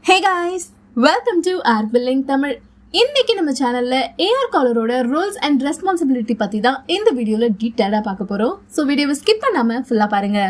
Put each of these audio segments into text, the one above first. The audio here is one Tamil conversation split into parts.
hey guys welcome to AR billing Tamil இன்னைக்கு நம்ம சேனல்ல ஏஆர் காலரோட ரூல்ஸ் அண்ட் ரெஸ்பான்சிபிலிட்டி பத்தி தான் இந்த வீடியோல டீட்டெயிலாக பார்க்க போறோம் ஸோ வீடியோவை ஸ்கிப் பண்ணாம ஃபுல்லா பாருங்க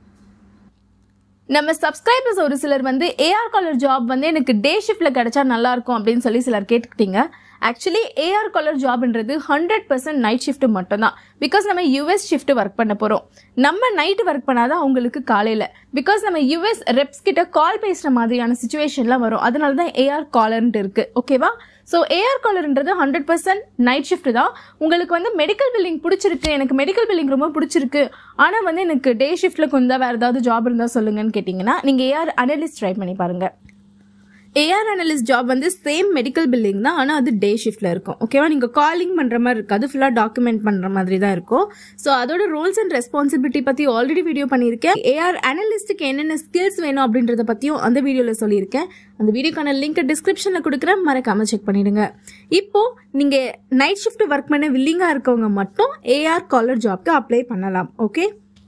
நம்ம சப்ஸ்கிரைபர்ஸ் ஒரு சிலர் வந்து ஏஆர் காலர் ஜாப் வந்து எனக்கு டே ஷிஃப்ட்ல கிடைச்சா நல்லா இருக்கும் அப்படின்னு சொல்லி சிலர் கேட்டுக்கிட்டீங்க ஆக்சுவலி ஏஆர் காலர் ஜாப்ன்றது ஹண்ட்ரட் பர்சன்ட் நைட் ஷிஃப்ட் மட்டும்தான் பிகாஸ் நம்ம யூஎஸ் ஷிஃப்ட் ஒர்க் பண்ண போகிறோம் நம்ம நைட் ஒர்க் பண்ணாதான் அவங்களுக்கு காலையில் பிகாஸ் நம்ம யூஎஸ் ரெப்ஸ் கிட்ட கால் பேசுகிற மாதிரியான சுச்சுவேஷன்லாம் வரும் அதனால தான் ஏஆர் காலர்ன்ட்டு இருக்குது ஓகேவா ஸோ ஏஆர் காலர்ன்றது ஹண்ட்ரட் பர்சன்ட் நைட் ஷிஃப்ட் தான் உங்களுக்கு வந்து மெடிக்கல் பில்லிங் பிடிச்சிருக்கு எனக்கு மெடிக்கல் பில்லிங் ரொம்ப பிடிச்சிருக்கு ஆனால் வந்து எனக்கு டே ஷிஃப்ட்டில் கொஞ்சம் வேறு ஏதாவது ஜாப் இருந்தால் சொல்லுங்கன்னு கேட்டிங்கன்னா நீங்கள் ஏஆர் அனலிஸ்ட் ட்ரை பண்ணி பாருங்கள் ஏஆர் அனலிஸ்ட் ஜாப் வந்து சேம் மெடிக்கல் பில்லிங் தான் ஆனால் அது டே ஷிஃப்ட்டில் இருக்கும் ஓகேவா நீங்கள் காலிங் பண்ணுற மாதிரி இருக்காது ஃபுல்லாக டாக்குமெண்ட் பண்ணுற மாதிரி தான் இருக்கும் ஸோ அதோட ரோல்ஸ் அண்ட் ரெஸ்பான்சிபிலிட்டி பற்றி ஆல்ரெடி வீடியோ பண்ணியிருக்கேன் ஏஆர் அனலிஸ்ட்டுக்கு என்னென்ன ஸ்கில்ஸ் வேணும் அப்படின்றத பற்றியும் அந்த வீடியோவில் சொல்லியிருக்கேன் அந்த வீடியோக்கான லிங்க் டிஸ்கிரிப்ஷனில் கொடுக்குறேன் மறக்காமல் செக் பண்ணிடுங்க இப்போ நீங்கள் நைட் ஷிஃப்ட் ஒர்க் பண்ண வில்லிங்காக இருக்கவங்க மட்டும் ஏஆர் காலர் ஜாப்க்கு அப்ளை பண்ணலாம் ஓகே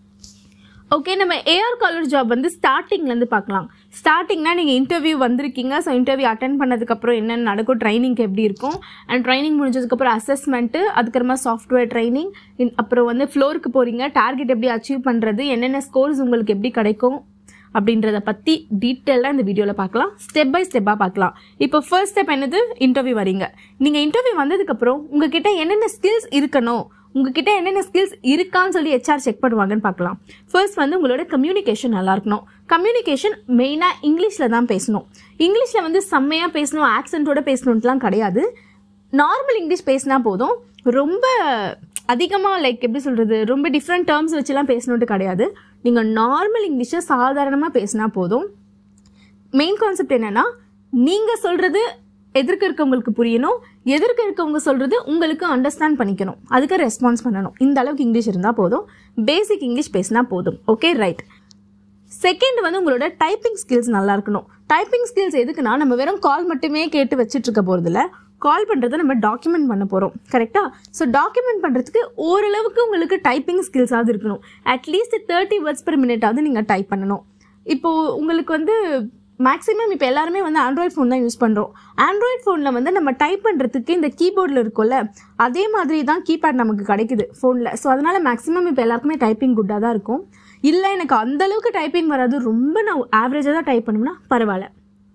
ஓகே நம்ம ஏஆர் காலர் ஜாப் வந்து ஸ்டார்டிங்லேருந்து பார்க்கலாம் ஸ்டார்டிங்னா நீங்கள் இன்டர்வியூ வந்திருக்கீங்க ஸோ இன்டர்வியூ அட்டன் பண்ணதுக்கப்புறம் என்னென்ன நடக்கும் ட்ரைனிங்க்கு எப்படி இருக்கும் அண்ட் ட்ரைனிங் முடிஞ்சதுக்கப்புறம் அசஸ்மெண்ட்டு அதுக்கப்புறமா சாஃப்ட்வேர் ட்ரைனிங் அப்புறம் வந்து ஃப்ளோருக்கு போகிறீங்க டார்கெட் எப்படி அச்சீவ் பண்ணுறது என்னென்ன ஸ்கோர்ஸ் உங்களுக்கு எப்படி கிடைக்கும் அப்படின்றத பற்றி டீட்டெயிலாக இந்த வீடியோவில் பார்க்கலாம் ஸ்டெப் பை ஸ்டெப்பாக பார்க்கலாம் இப்போ ஃபர்ஸ்ட் ஸ்டெப் என்னது இன்டர்வியூ வரீங்க நீங்கள் இன்டர்வியூ வந்ததுக்கப்புறம் உங்ககிட்ட என்னென்ன ஸ்கில்ஸ் இருக்கணும் உங்ககிட்ட என்னென்ன ஸ்கில்ஸ் இருக்கான்னு சொல்லி ஹெச்ஆர் செக் பண்ணுவாங்கன்னு பார்க்கலாம் ஃபர்ஸ்ட் வந்து உங்களோட கம்யூனிகேஷன் நல்லா இருக்கணும் கம்யூனிகேஷன் மெயினாக இங்கிலீஷில் தான் பேசணும் இங்கிலீஷில் வந்து செம்மையாக பேசணும் ஆக்சென்ட்டோட பேசணுன்ட்டுலாம் கிடையாது நார்மல் இங்கிலீஷ் பேசினா போதும் ரொம்ப அதிகமாக லைக் எப்படி சொல்கிறது ரொம்ப டிஃப்ரெண்ட் டேர்ம்ஸ் வச்சுலாம் பேசணுன்ட்டு கிடையாது நீங்கள் நார்மல் இங்கிலீஷை சாதாரணமாக பேசினா போதும் மெயின் கான்செப்ட் என்னென்னா நீங்கள் சொல்கிறது எதிர்க்க இருக்கவங்களுக்கு புரியணும் எதிர்க்க இருக்கவங்க சொல்கிறது உங்களுக்கு அண்டர்ஸ்டாண்ட் பண்ணிக்கணும் அதுக்கு ரெஸ்பான்ஸ் பண்ணணும் இந்த அளவுக்கு இங்கிலீஷ் இருந்தால் போதும் பேசிக் இங்கிலீஷ் பேசினா போதும் ஓகே ரைட் செகண்ட் வந்து உங்களோட டைப்பிங் ஸ்கில்ஸ் நல்லா இருக்கணும் டைப்பிங் ஸ்கில்ஸ் எதுக்குன்னா நம்ம வெறும் கால் மட்டுமே கேட்டு வச்சுட்டு இருக்க போகிறதில்ல கால் பண்ணுறதை நம்ம டாக்குமெண்ட் பண்ண போகிறோம் கரெக்டாக ஸோ டாக்குமெண்ட் பண்ணுறதுக்கு ஓரளவுக்கு உங்களுக்கு டைப்பிங் ஸ்கில்ஸாவது இருக்கணும் அட்லீஸ்ட் தேர்ட்டி வேர்ட்ஸ் பெர் மினிட்டாவது நீங்கள் டைப் பண்ணணும் இப்போது உங்களுக்கு வந்து மேக்ஸிமம் இப்போ எல்லாருமே வந்து ஆண்ட்ராய்ட் ஃபோன் தான் யூஸ் பண்ணுறோம் ஆண்ட்ராய்ட் ஃபோனில் வந்து நம்ம டைப் பண்ணுறதுக்கு இந்த கீபோர்டில் இருக்கும்ல அதே மாதிரி தான் கீபேட் நமக்கு கிடைக்குது ஃபோனில் ஸோ அதனால் மேக்ஸிமம் இப்போ எல்லாருக்குமே டைப்பிங் குட்டாக தான் இருக்கும் இல்லை எனக்கு அந்தளவுக்கு டைப்பிங் வராது ரொம்ப நான் ஆவரேஜாக தான் டைப் பண்ணும்னா பரவாயில்ல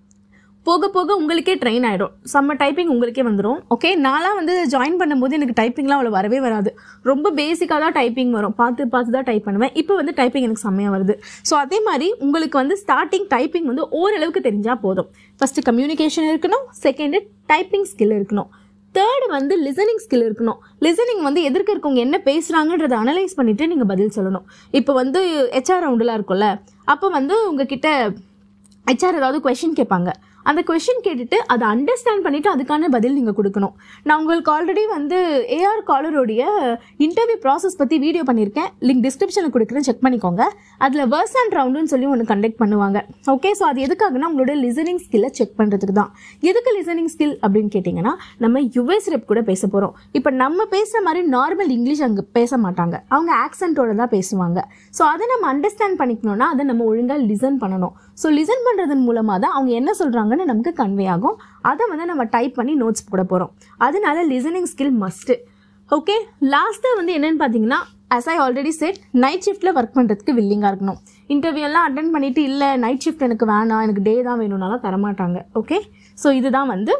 போக போக உங்களுக்கே ட்ரெயின் ஆகிடும் செம்ம டைப்பிங் உங்களுக்கே வந்துடும் ஓகே நான்லாம் வந்து ஜாயின் பண்ணும்போது எனக்கு டைப்பிங்லாம் அவ்வளோ வரவே வராது ரொம்ப பேசிக்காக தான் டைப்பிங் வரும் பார்த்து பார்த்து தான் டைப் பண்ணுவேன் இப்போ வந்து டைப்பிங் எனக்கு செம்மையாக வருது ஸோ அதே மாதிரி உங்களுக்கு வந்து ஸ்டார்டிங் டைப்பிங் வந்து ஓரளவுக்கு தெரிஞ்சால் போதும் ஃபஸ்ட்டு கம்யூனிகேஷன் இருக்கணும் செகண்டு டைப்பிங் ஸ்கில் இருக்கணும் தேர்டு வந்து லிசனிங் ஸ்கில் இருக்கணும் லிசனிங் வந்து எதிர்க்க இருக்கவங்க என்ன பேசுகிறாங்கன்றதை அனலைஸ் பண்ணிவிட்டு நீங்கள் பதில் சொல்லணும் இப்போ வந்து ஹெச்ஆர் ரவுண்டெலாம் இருக்கும்ல அப்போ வந்து உங்ககிட்ட ஹெச்ஆர் ஏதாவது கொஷின் கேட்பாங்க அந்த கொஷின் கேட்டுட்டு அதை அண்டர்ஸ்டாண்ட் பண்ணிவிட்டு அதுக்கான பதில் நீங்கள் கொடுக்கணும் நான் உங்களுக்கு ஆல்ரெடி வந்து ஏஆர் காலருடைய இன்டர்வியூ ப்ராசஸ் பற்றி வீடியோ பண்ணியிருக்கேன் லிங்க் டிஸ்கிரிப்ஷனில் கொடுக்குறேன் செக் பண்ணிக்கோங்க அதில் வேர்ஸ் அண்ட் ரவுண்டுன்னு சொல்லி ஒன்று கண்டக்ட் பண்ணுவாங்க ஓகே ஸோ அது எதுக்காகனா உங்களோட லிசனிங் ஸ்கில்லை செக் பண்ணுறதுக்கு தான் எதுக்கு லிசனிங் ஸ்கில் அப்படின்னு கேட்டிங்கன்னா நம்ம யுஎஸ் ரெப் கூட பேச போகிறோம் இப்போ நம்ம பேசுகிற மாதிரி நார்மல் இங்கிலீஷ் அங்கே பேச மாட்டாங்க அவங்க ஆக்சென்ட்டோட தான் பேசுவாங்க ஸோ அதை நம்ம அண்டர்ஸ்டாண்ட் பண்ணிக்கணும்னா அதை நம்ம ஒழுங்காக லிசன் பண்ணணும் ஸோ லிசன் பண்ணுறதன் மூலமாக தான் அவங்க என்ன சொல்கிறாங்கன்னு நமக்கு கன்வே ஆகும் அதை வந்து நம்ம டைப் பண்ணி நோட்ஸ் போட போகிறோம் அதனால லிசனிங் ஸ்கில் மஸ்ட்டு ஓகே லாஸ்ட்டாக வந்து என்னென்னு பார்த்தீங்கன்னா as I already said night ஷிஃப்ட்டில் ஒர்க் பண்ணுறதுக்கு வில்லிங்காக இருக்கணும் இன்டர்வியூ எல்லாம் அட்டன் பண்ணிவிட்டு இல்லை நைட் ஷிஃப்ட் எனக்கு வேணாம் எனக்கு டே தான் வேணும்னாலாம் தரமாட்டாங்க ஓகே ஸோ இதுதான் வந்து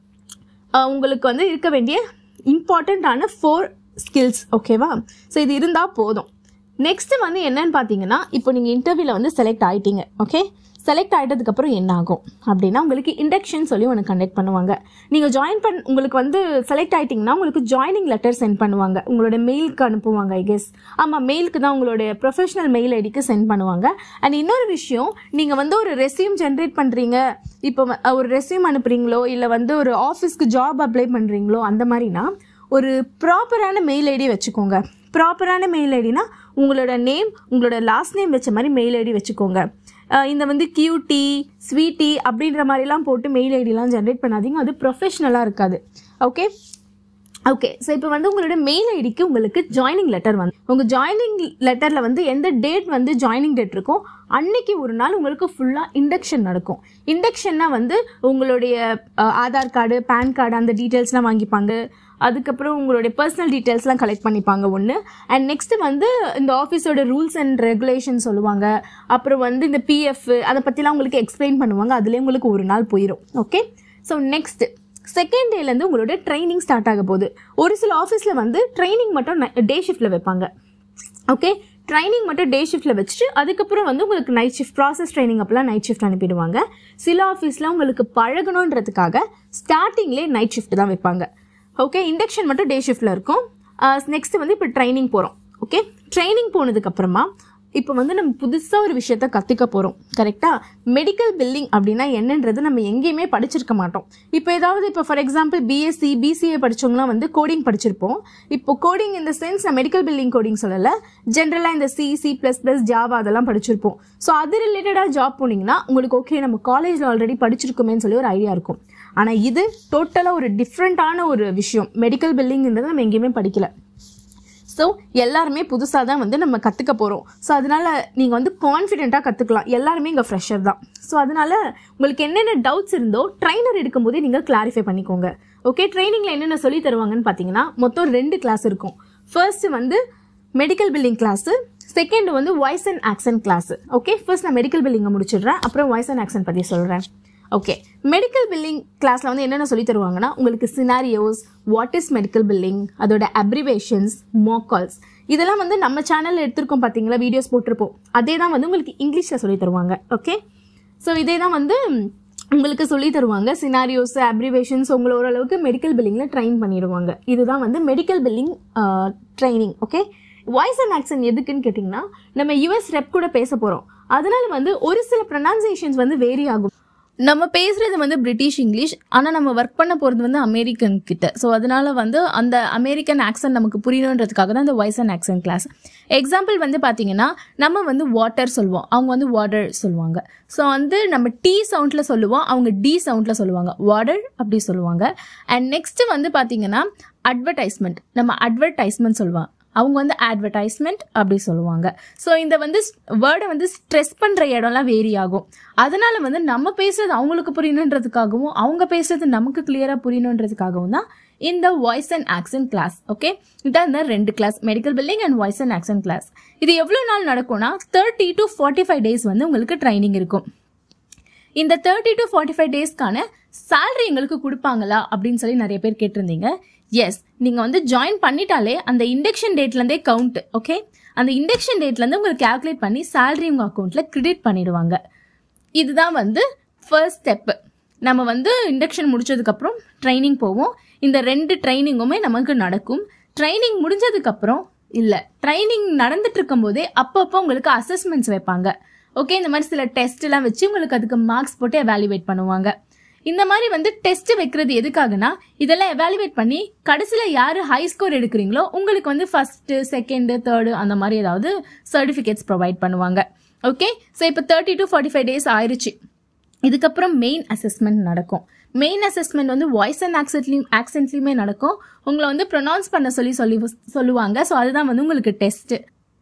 உங்களுக்கு வந்து இருக்க வேண்டிய இம்பார்ட்டண்ட்டான ஃபோர் ஸ்கில்ஸ் ஓகேவா ஸோ இது இருந்தால் போதும் நெக்ஸ்ட்டு வந்து என்னன்னு பார்த்தீங்கன்னா இப்போ நீங்கள் இன்டர்வியூவில் வந்து செலக்ட் ஆகிட்டீங்க ஓகே செலக்ட் ஆகிட்டதுக்கப்புறம் என்ன ஆகும் அப்படின்னா உங்களுக்கு இண்டக்ஷன் சொல்லி ஒன்று கண்டக்ட் பண்ணுவாங்க நீங்கள் ஜாயின் பண் உங்களுக்கு வந்து செலக்ட் ஆகிட்டிங்கன்னா உங்களுக்கு ஜாயினிங் லெட்டர் சென்ட் பண்ணுவாங்க உங்களோட மெயிலுக்கு அனுப்புவாங்க ஐ கெஸ் ஆமாம் மெயிலுக்கு தான் உங்களுடைய ப்ரொஃபஷனல் மெயில் ஐடிக்கு சென்ட் பண்ணுவாங்க அண்ட் இன்னொரு விஷயம் நீங்கள் வந்து ஒரு ரெசியூம் ஜென்ரேட் பண்ணுறீங்க இப்போ ஒரு ரெசியூம் அனுப்புகிறீங்களோ இல்லை வந்து ஒரு ஆஃபீஸ்க்கு ஜாப் அப்ளை பண்ணுறீங்களோ அந்த மாதிரினா ஒரு ப்ராப்பரான மெயில் ஐடி வச்சுக்கோங்க ப்ராப்பரான மெயில் ஐடினா உங்களோட நேம் உங்களோட லாஸ்ட் நேம் வச்ச மாதிரி மெயில் ஐடி வச்சுக்கோங்க இந்த வந்து கியூடி ஸ்வீட்டி அப்படின்ற மாதிரிலாம் போட்டு மெயில் ஐடிலாம் ஜென்ரேட் பண்ணாதீங்க அது ப்ரொஃபஷ்னலாக இருக்காது ஓகே ஓகே ஸோ இப்போ வந்து உங்களோட மெயில் ஐடிக்கு உங்களுக்கு ஜாயினிங் லெட்டர் வந்து உங்கள் ஜாயினிங் லெட்டரில் வந்து எந்த டேட் வந்து ஜாயினிங் டேட் இருக்கோ அன்னைக்கு ஒரு நாள் உங்களுக்கு ஃபுல்லாக இண்டக்ஷன் நடக்கும் இண்டக்ஷன்னா வந்து உங்களுடைய அஹ், ஆதார் கார்டு பேன் கார்டு அந்த டீட்டெயில்ஸ்லாம் வாங்கிப்பாங்க அதுக்கப்புறம் உங்களுடைய பர்சனல் டீட்டெயில்ஸ்லாம் கலெக்ட் பண்ணிப்பாங்க ஒன்று அண்ட் நெக்ஸ்ட் வந்து இந்த ஆஃபீஸோட ரூல்ஸ் அண்ட் ரெகுலேஷன் சொல்லுவாங்க அப்புறம் வந்து இந்த பிஎஃப் அதை பற்றிலாம் உங்களுக்கு எக்ஸ்பிளைன் பண்ணுவாங்க அதுலேயே உங்களுக்கு ஒரு நாள் போயிடும் ஓகே ஸோ நெக்ஸ்ட் செகண்ட் டேலேருந்து உங்களோட ட்ரைனிங் ஸ்டார்ட் ஆக போகுது ஒரு சில ஆஃபீஸில் வந்து ட்ரைனிங் மட்டும் டே ஷிஃப்ட்டில் வைப்பாங்க ஓகே ட்ரைனிங் மட்டும் டே ஷிஃப்ட்டில் வச்சுட்டு அதுக்கப்புறம் வந்து உங்களுக்கு நைட் ஷிஃப்ட் ப்ராசஸ் ட்ரைனிங் அப்போலாம் நைட் ஷிஃப்ட் அனுப்பிடுவாங்க சில ஆஃபீஸில் உங்களுக்கு பழகணுன்றதுக்காக ஸ்டார்டிங்லேயே நைட் ஷிஃப்ட் தான் வைப்பாங்க ஓகே இண்டக்ஷன் மட்டும் டே ஷிஃப்ட்டில் இருக்கும் நெக்ஸ்ட் வந்து இப்போ ட்ரைனிங் போகிறோம் ஓகே ட்ரைனிங் போனதுக்கப்புறமா இப்போ வந்து நம்ம புதுசாக ஒரு விஷயத்த கற்றுக்க போகிறோம் கரெக்டாக மெடிக்கல் பில்லிங் அப்படின்னா என்னன்றது நம்ம எங்கேயுமே படிச்சிருக்க மாட்டோம் இப்போ ஏதாவது இப்போ ஃபார் எக்ஸாம்பிள் பிஎஸ்சி பிசிஏ படிச்சவங்கலாம் வந்து கோடிங் படிச்சிருப்போம் இப்போ கோடிங் இந்த சென்ஸ் நான் மெடிக்கல் பில்லிங் கோடிங் சொல்லலை ஜென்ரலாக இந்த C C plus plus Java அதெல்லாம் படிச்சிருப்போம் ஸோ அது ரிலேட்டடாக ஜாப் போனீங்கன்னா உங்களுக்கு ஓகே நம்ம காலேஜில் ஆல்ரெடி படிச்சிருக்கோமேன்னு சொல்லி ஒரு ஐடியா இருக்கும் ஆனால் இது டோட்டலாக ஒரு டிஃப்ரெண்ட்டான ஒரு விஷயம் மெடிக்கல் பில்லிங்ன்றது நம்ம எங்கேயுமே படிக்கல ஸோ எல்லாருமே புதுசாக தான் வந்து நம்ம கற்றுக்க போகிறோம் ஸோ அதனால் நீங்கள் வந்து கான்ஃபிடென்ட்டாக கற்றுக்கலாம் எல்லாருமே இங்கே ஃப்ரெஷர் தான் ஸோ அதனால் உங்களுக்கு என்னென்ன டவுட்ஸ் இருந்தோ ட்ரைனர் எடுக்கும்போதே நீங்கள் கிளாரிஃபை பண்ணிக்கோங்க ஓகே ட்ரைனிங்கில் என்னென்ன சொல்லி தருவாங்கன்னு பார்த்தீங்கன்னா மொத்தம் ரெண்டு கிளாஸ் இருக்கும் ஃபர்ஸ்ட் வந்து மெடிக்கல் பில்லிங் கிளாஸு செகண்ட் வந்து voice and accent class okay first நான் மெடிக்கல் பில்லிங்கை முடிச்சிடுறேன் அப்புறம் வாய்ஸ் அண்ட் ஆக்சன் பற்றி சொல்கிறேன் ஓகே மெடிக்கல் பில்லிங் கிளாஸில் வந்து என்னென்ன சொல்லி தருவாங்கன்னா உங்களுக்கு scenarios what is medical billing அதோட அப்ரிவேஷன்ஸ் மாக் கால்ஸ் இதெல்லாம் வந்து நம்ம சேனலில் எடுத்திருக்கோம் பார்த்தீங்களா வீடியோஸ் போட்டிருப்போம் அதே தான் வந்து உங்களுக்கு இங்கிலீஷில் சொல்லி தருவாங்க ஓகே ஸோ இதே தான் வந்து உங்களுக்கு சொல்லி தருவாங்க சினாரியோஸ் அப்ரிவேஷன்ஸ் உங்களை ஓரளவுக்கு மெடிக்கல் பில்லிங்கில் ட்ரெயின் பண்ணிடுவாங்க இதுதான் வந்து medical billing training okay voice and accent எதுக்குன்னு கேட்டிங்கன்னா நம்ம யூஎஸ் ரெப் கூட பேச போகிறோம் அதனால வந்து ஒரு சில ப்ரொனன்சியேஷன்ஸ் வந்து வேரி ஆகும் நம்ம பேசுறது வந்து பிரிட்டிஷ் இங்கிலீஷ் ஆனால் நம்ம ஒர்க் பண்ண போகிறது வந்து அமெரிக்கன் கிட்ட ஸோ அதனால வந்து அந்த அமெரிக்கன் ஆக்சன் நமக்கு புரியணுன்றதுக்காக தான் இந்த voice and accent class example வந்து பார்த்தீங்கன்னா நம்ம வந்து வாட்டர் சொல்லுவோம் அவங்க வந்து வாட்டர் சொல்லுவாங்க ஸோ வந்து நம்ம டி சவுண்டில் சொல்லுவோம் அவங்க டி சவுண்டில் சொல்லுவாங்க வாட்டர் அப்படி சொல்லுவாங்க அண்ட் நெக்ஸ்ட் வந்து பார்த்தீங்கன்னா அட்வர்டைஸ்மெண்ட் நம்ம அட்வர்டைஸ்மெண்ட் சொல்லுவாங்க அவங்க வந்து அட்வர்டைஸ்மெண்ட் அப்படி சொல்லுவாங்க ஸோ இந்த வந்து வேர்டை வந்து ஸ்ட்ரெஸ் பண்ணுற இடம்லாம் வேரி ஆகும் அதனால வந்து நம்ம பேசுறது அவங்களுக்கு புரியணுன்றதுக்காகவும் அவங்க பேசுறது நமக்கு கிளியராக புரியணுன்றதுக்காகவும் தான் இந்த voice and accent class okay இதான் இந்த ரெண்டு class medical billing and voice and accent class இது எவ்வளோ நாள் நடக்கும்னா thirty to forty five days வந்து உங்களுக்கு ட்ரைனிங் இருக்கும் இந்த தேர்ட்டி டு ஃபார்ட்டி ஃபைவ் டேஸ்க்கான salary எங்களுக்கு கொடுப்பாங்களா அப்படின்னு சொல்லி நிறைய பேர் கேட்டிருந்தீங்க எஸ் நீங்கள் வந்து ஜாயின் பண்ணிட்டாலே அந்த இண்டக்ஷன் டேட்லேருந்தே கவுண்ட் ஓகே அந்த இண்டக்ஷன் டேட்லேருந்து உங்களுக்கு கால்குலேட் பண்ணி salary உங்கள் அக்கௌண்ட்டில் கிரெடிட் பண்ணிடுவாங்க இதுதான் வந்து ஃபர்ஸ்ட் ஸ்டெப்பு நம்ம வந்து இண்டக்ஷன் முடிச்சதுக்கப்புறம் ட்ரைனிங் போவோம் இந்த ரெண்டு ட்ரைனிங்குமே நமக்கு நடக்கும் ட்ரைனிங் முடிஞ்சதுக்கப்புறம் இல்லை ட்ரைனிங் நடந்துட்டு இருக்கும்போதே அப்பப்போ உங்களுக்கு அசஸ்மெண்ட்ஸ் வைப்பாங்க ஓகே இந்த மாதிரி சில டெஸ்ட்லாம் வச்சு உங்களுக்கு அதுக்கு மார்க்ஸ் போட்டு எவாலுவேட் பண்ணுவாங்க இந்த மாதிரி வந்து டெஸ்ட் வைக்கிறது எதுக்காகனா இதெல்லாம் எவாலுவேட் பண்ணி கடைசியில் யார் ஹை ஸ்கோர் எடுக்கிறீங்களோ உங்களுக்கு வந்து ஃபஸ்ட்டு செகண்டு தேர்டு அந்த மாதிரி ஏதாவது சர்டிஃபிகேட்ஸ் ப்ரொவைட் பண்ணுவாங்க ஓகே ஸோ இப்போ thirty to forty five days ஆயிடுச்சு இதுக்கப்புறம் மெயின் அசஸ்மெண்ட் நடக்கும் மெயின் அசஸ்மெண்ட் வந்து வாய்ஸ் அண்ட் ஆக்சன்ட்லையும் ஆக்சன்ட்லையுமே நடக்கும் உங்களை வந்து ப்ரொனவுன்ஸ் பண்ண சொல்லி சொல்லி சொல்லுவாங்க ஸோ அதுதான் வந்து உங்களுக்கு டெஸ்ட்டு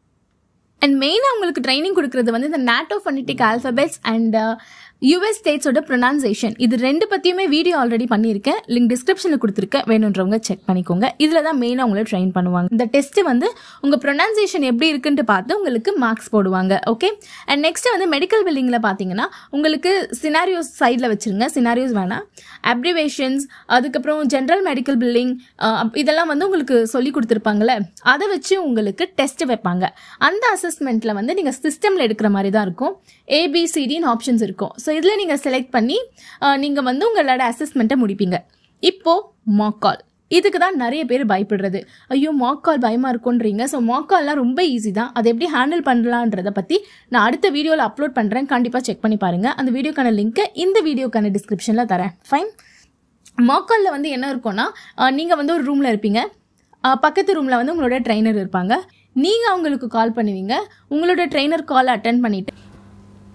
அண்ட் மெயினாக உங்களுக்கு ட்ரைனிங் கொடுக்குறது வந்து இந்த NATO phonetic alphabets and US ஸ்டேட்ஸோட ப்ரொனன்சேஷன் இது ரெண்டு பற்றியுமே வீடியோ ஆல்ரெடி பண்ணியிருக்கேன் லிங்க் டிஸ்கிரிப்ஷனில் கொடுத்துருக்கேன் வேணுன்றவங்க செக் பண்ணிக்கோங்க இதில் தான் மெயினாக உங்களை ட்ரெயின் பண்ணுவாங்க இந்த டெஸ்ட் வந்து உங்கள் ப்ரொனன்சேஷன் எப்படி இருக்குன்ட்டு பார்த்து உங்களுக்கு மார்க்ஸ் போடுவாங்க ஓகே அண்ட் நெக்ஸ்ட் வந்து மெடிக்கல் பில்டிங்கில் பார்த்தீங்கன்னா உங்களுக்கு சினாரியோஸ் சைடில் வச்சுருங்க சினாரியோஸ் வேணாம் அப்ரிவேஷன்ஸ் அதுக்கப்புறம் ஜென்ரல் மெடிக்கல் பில்டிங் இதெல்லாம் வந்து உங்களுக்கு சொல்லி கொடுத்துருப்பாங்கல்ல அதை வச்சு உங்களுக்கு டெஸ்ட் வைப்பாங்க அந்த அசஸ்மெண்ட்டில் வந்து நீங்கள் சிஸ்டமில் எடுக்கிற மாதிரி தான் இருக்கும் ஏபிசிடின்னு ஆப்ஷன்ஸ் இருக்கும் ஸோ இதில் நீங்கள் செலக்ட் பண்ணி நீங்கள் வந்து உங்களோட அசஸ்மெண்ட்டை முடிப்பீங்க இப்போது மாக்கால் இதுக்கு தான் நிறைய பேர் பயப்படுறது ஐயோ மாக்கால் பயமாக இருக்குன்றீங்க ஸோ மாக்கால்லாம் ரொம்ப ஈஸி தான் அதை எப்படி ஹேண்டில் பண்ணலான்றதை பற்றி நான் அடுத்த வீடியோவில் அப்லோட் பண்ணுறேன் கண்டிப்பாக செக் பண்ணி பாருங்கள் அந்த வீடியோக்கான லிங்க்கை இந்த வீடியோக்கான டிஸ்கிரிப்ஷனில் தரேன் ஃபைன் மாக்காலில் வந்து என்ன இருக்கும்னா நீங்கள் வந்து ஒரு ரூமில் இருப்பீங்க அஹ், பக்கத்து ரூமில் வந்து உங்களோட ட்ரைனர் இருப்பாங்க நீங்கள் அவங்களுக்கு கால் பண்ணுவீங்க உங்களோட ட்ரைனர் காலை அட்டன் பண்ணிவிட்டு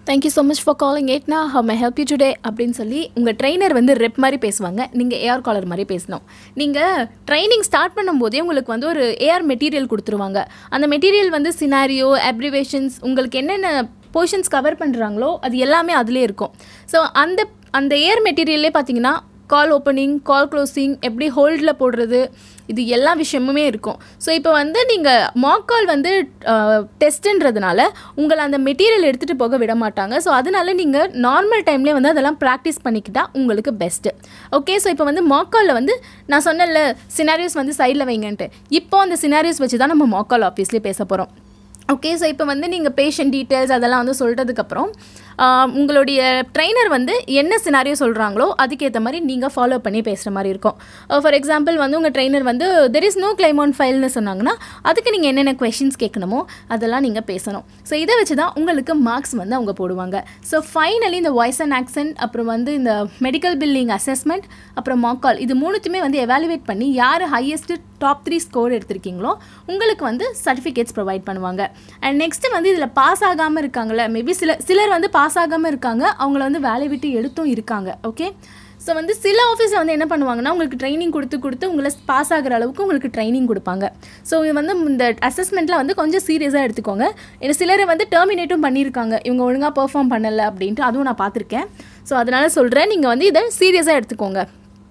thank you so much for calling எயிட்னா how may help you today அப்படின்னு சொல்லி உங்கள் ட்ரைனர் வந்து ரெப் மாதிரி பேசுவாங்க நீங்கள் ஏஆர் காலர் மாதிரி பேசணும் நீங்கள் ட்ரைனிங் ஸ்டார்ட் பண்ணும்போதே உங்களுக்கு வந்து ஒரு ஏஆர் மெட்டீரியல் கொடுத்துருவாங்க அந்த மெட்டீரியல் வந்து சினாரியோ அப்ரிவேஷன்ஸ் உங்களுக்கு என்னென்ன போர்ஷன்ஸ் கவர் பண்ணுறாங்களோ அது எல்லாமே அதிலே இருக்கும் ஸோ அந்த அந்த ஏர் மெட்டீரியல்லே பார்த்தீங்கன்னா கால் ஓப்பனிங் கால் க்ளோசிங் எப்படி ஹோல்டில் போடுறது இது எல்லா விஷயமுமே இருக்கும் ஸோ இப்போ வந்து நீங்கள் மாக் கால் வந்து டெஸ்ட்டுன்றதுனால உங்களை அந்த மெட்டீரியல் எடுத்துகிட்டு போக விட மாட்டாங்க ஸோ அதனால நீங்கள் நார்மல் டைம்லேயே வந்து அதெல்லாம் ப்ராக்டிஸ் பண்ணிக்கிட்டா உங்களுக்கு பெஸ்ட்டு ஓகே ஸோ இப்போ வந்து மாக் காலில் வந்து நான் சொன்னல சினாரியோஸ் வந்து சைடில் வைங்கன்ட்டு இப்போ அந்த சினாரியோஸ் வச்சு தான் நம்ம மாக் கால் ஆஃபீஸ்லேயே பேச போகிறோம் ஓகே ஸோ இப்போ வந்து நீங்கள் பேஷண்ட் டீட்டெயில்ஸ் அதெல்லாம் வந்து சொல்கிறதுக்கப்புறம் உங்களுடைய ட்ரைனர் வந்து என்ன சினாரியோ சொல்கிறாங்களோ அதுக்கேற்ற மாதிரி நீங்கள் ஃபாலோ பண்ணி பேசுகிற மாதிரி இருக்கும் ஃபார் எக்ஸாம்பிள் வந்து உங்கள் ட்ரைனர் வந்து there is no claim on ஃபைல்னு சொன்னாங்கன்னா அதுக்கு நீங்கள் என்னென்ன கொஷின்ஸ் கேட்கணுமோ அதெல்லாம் நீங்கள் பேசணும் ஸோ இதை வச்சு தான் உங்களுக்கு மார்க்ஸ் வந்து அவங்க போடுவாங்க ஸோ ஃபைனலி இந்த வாய்ஸ் அண்ட் ஆக்சன்ட் அப்புறம் வந்து இந்த மெடிக்கல் பில்லிங் அசஸ்மெண்ட் அப்புறம் மாக் கால் இது மூணுத்தையுமே வந்து எவாலுவேட் பண்ணி யார் ஹையஸ்ட் டாப் த்ரீ ஸ்கோர் எடுத்திருக்கீங்களோ உங்களுக்கு வந்து சர்டிஃபிகேட்ஸ் ப்ரொவைட் பண்ணுவாங்க அண்ட் நெக்ஸ்ட்டு வந்து இதில் பாஸ் ஆகாமல் இருக்காங்களே மேபி சில சிலர் வந்து பாஸ் ஆகாமல் இருக்காங்க அவங்கள வந்து வேலையை விட்டு எடுத்தும் இருக்காங்க ஓகே ஸோ வந்து சில ஆஃபீஸில் வந்து என்ன பண்ணுவாங்கன்னா உங்களுக்கு ட்ரைனிங் கொடுத்து கொடுத்து உங்களை பாஸ் ஆகிற அளவுக்கு உங்களுக்கு ட்ரைனிங் கொடுப்பாங்க ஸோ வந்து இந்த அசஸ்மெண்ட்டில் வந்து கொஞ்சம் சீரியஸாக எடுத்துக்கோங்க ஏன்னா சிலரை வந்து டெர்மினேட்டும் பண்ணியிருக்காங்க இவங்க ஒழுங்காக பெர்ஃபார்ம் பண்ணலை அப்படின்ட்டு அதுவும் நான் பார்த்துருக்கேன் ஸோ அதனால் சொல்கிறேன் நீங்கள் வந்து இதை சீரியஸாக எடுத்துக்கோங்க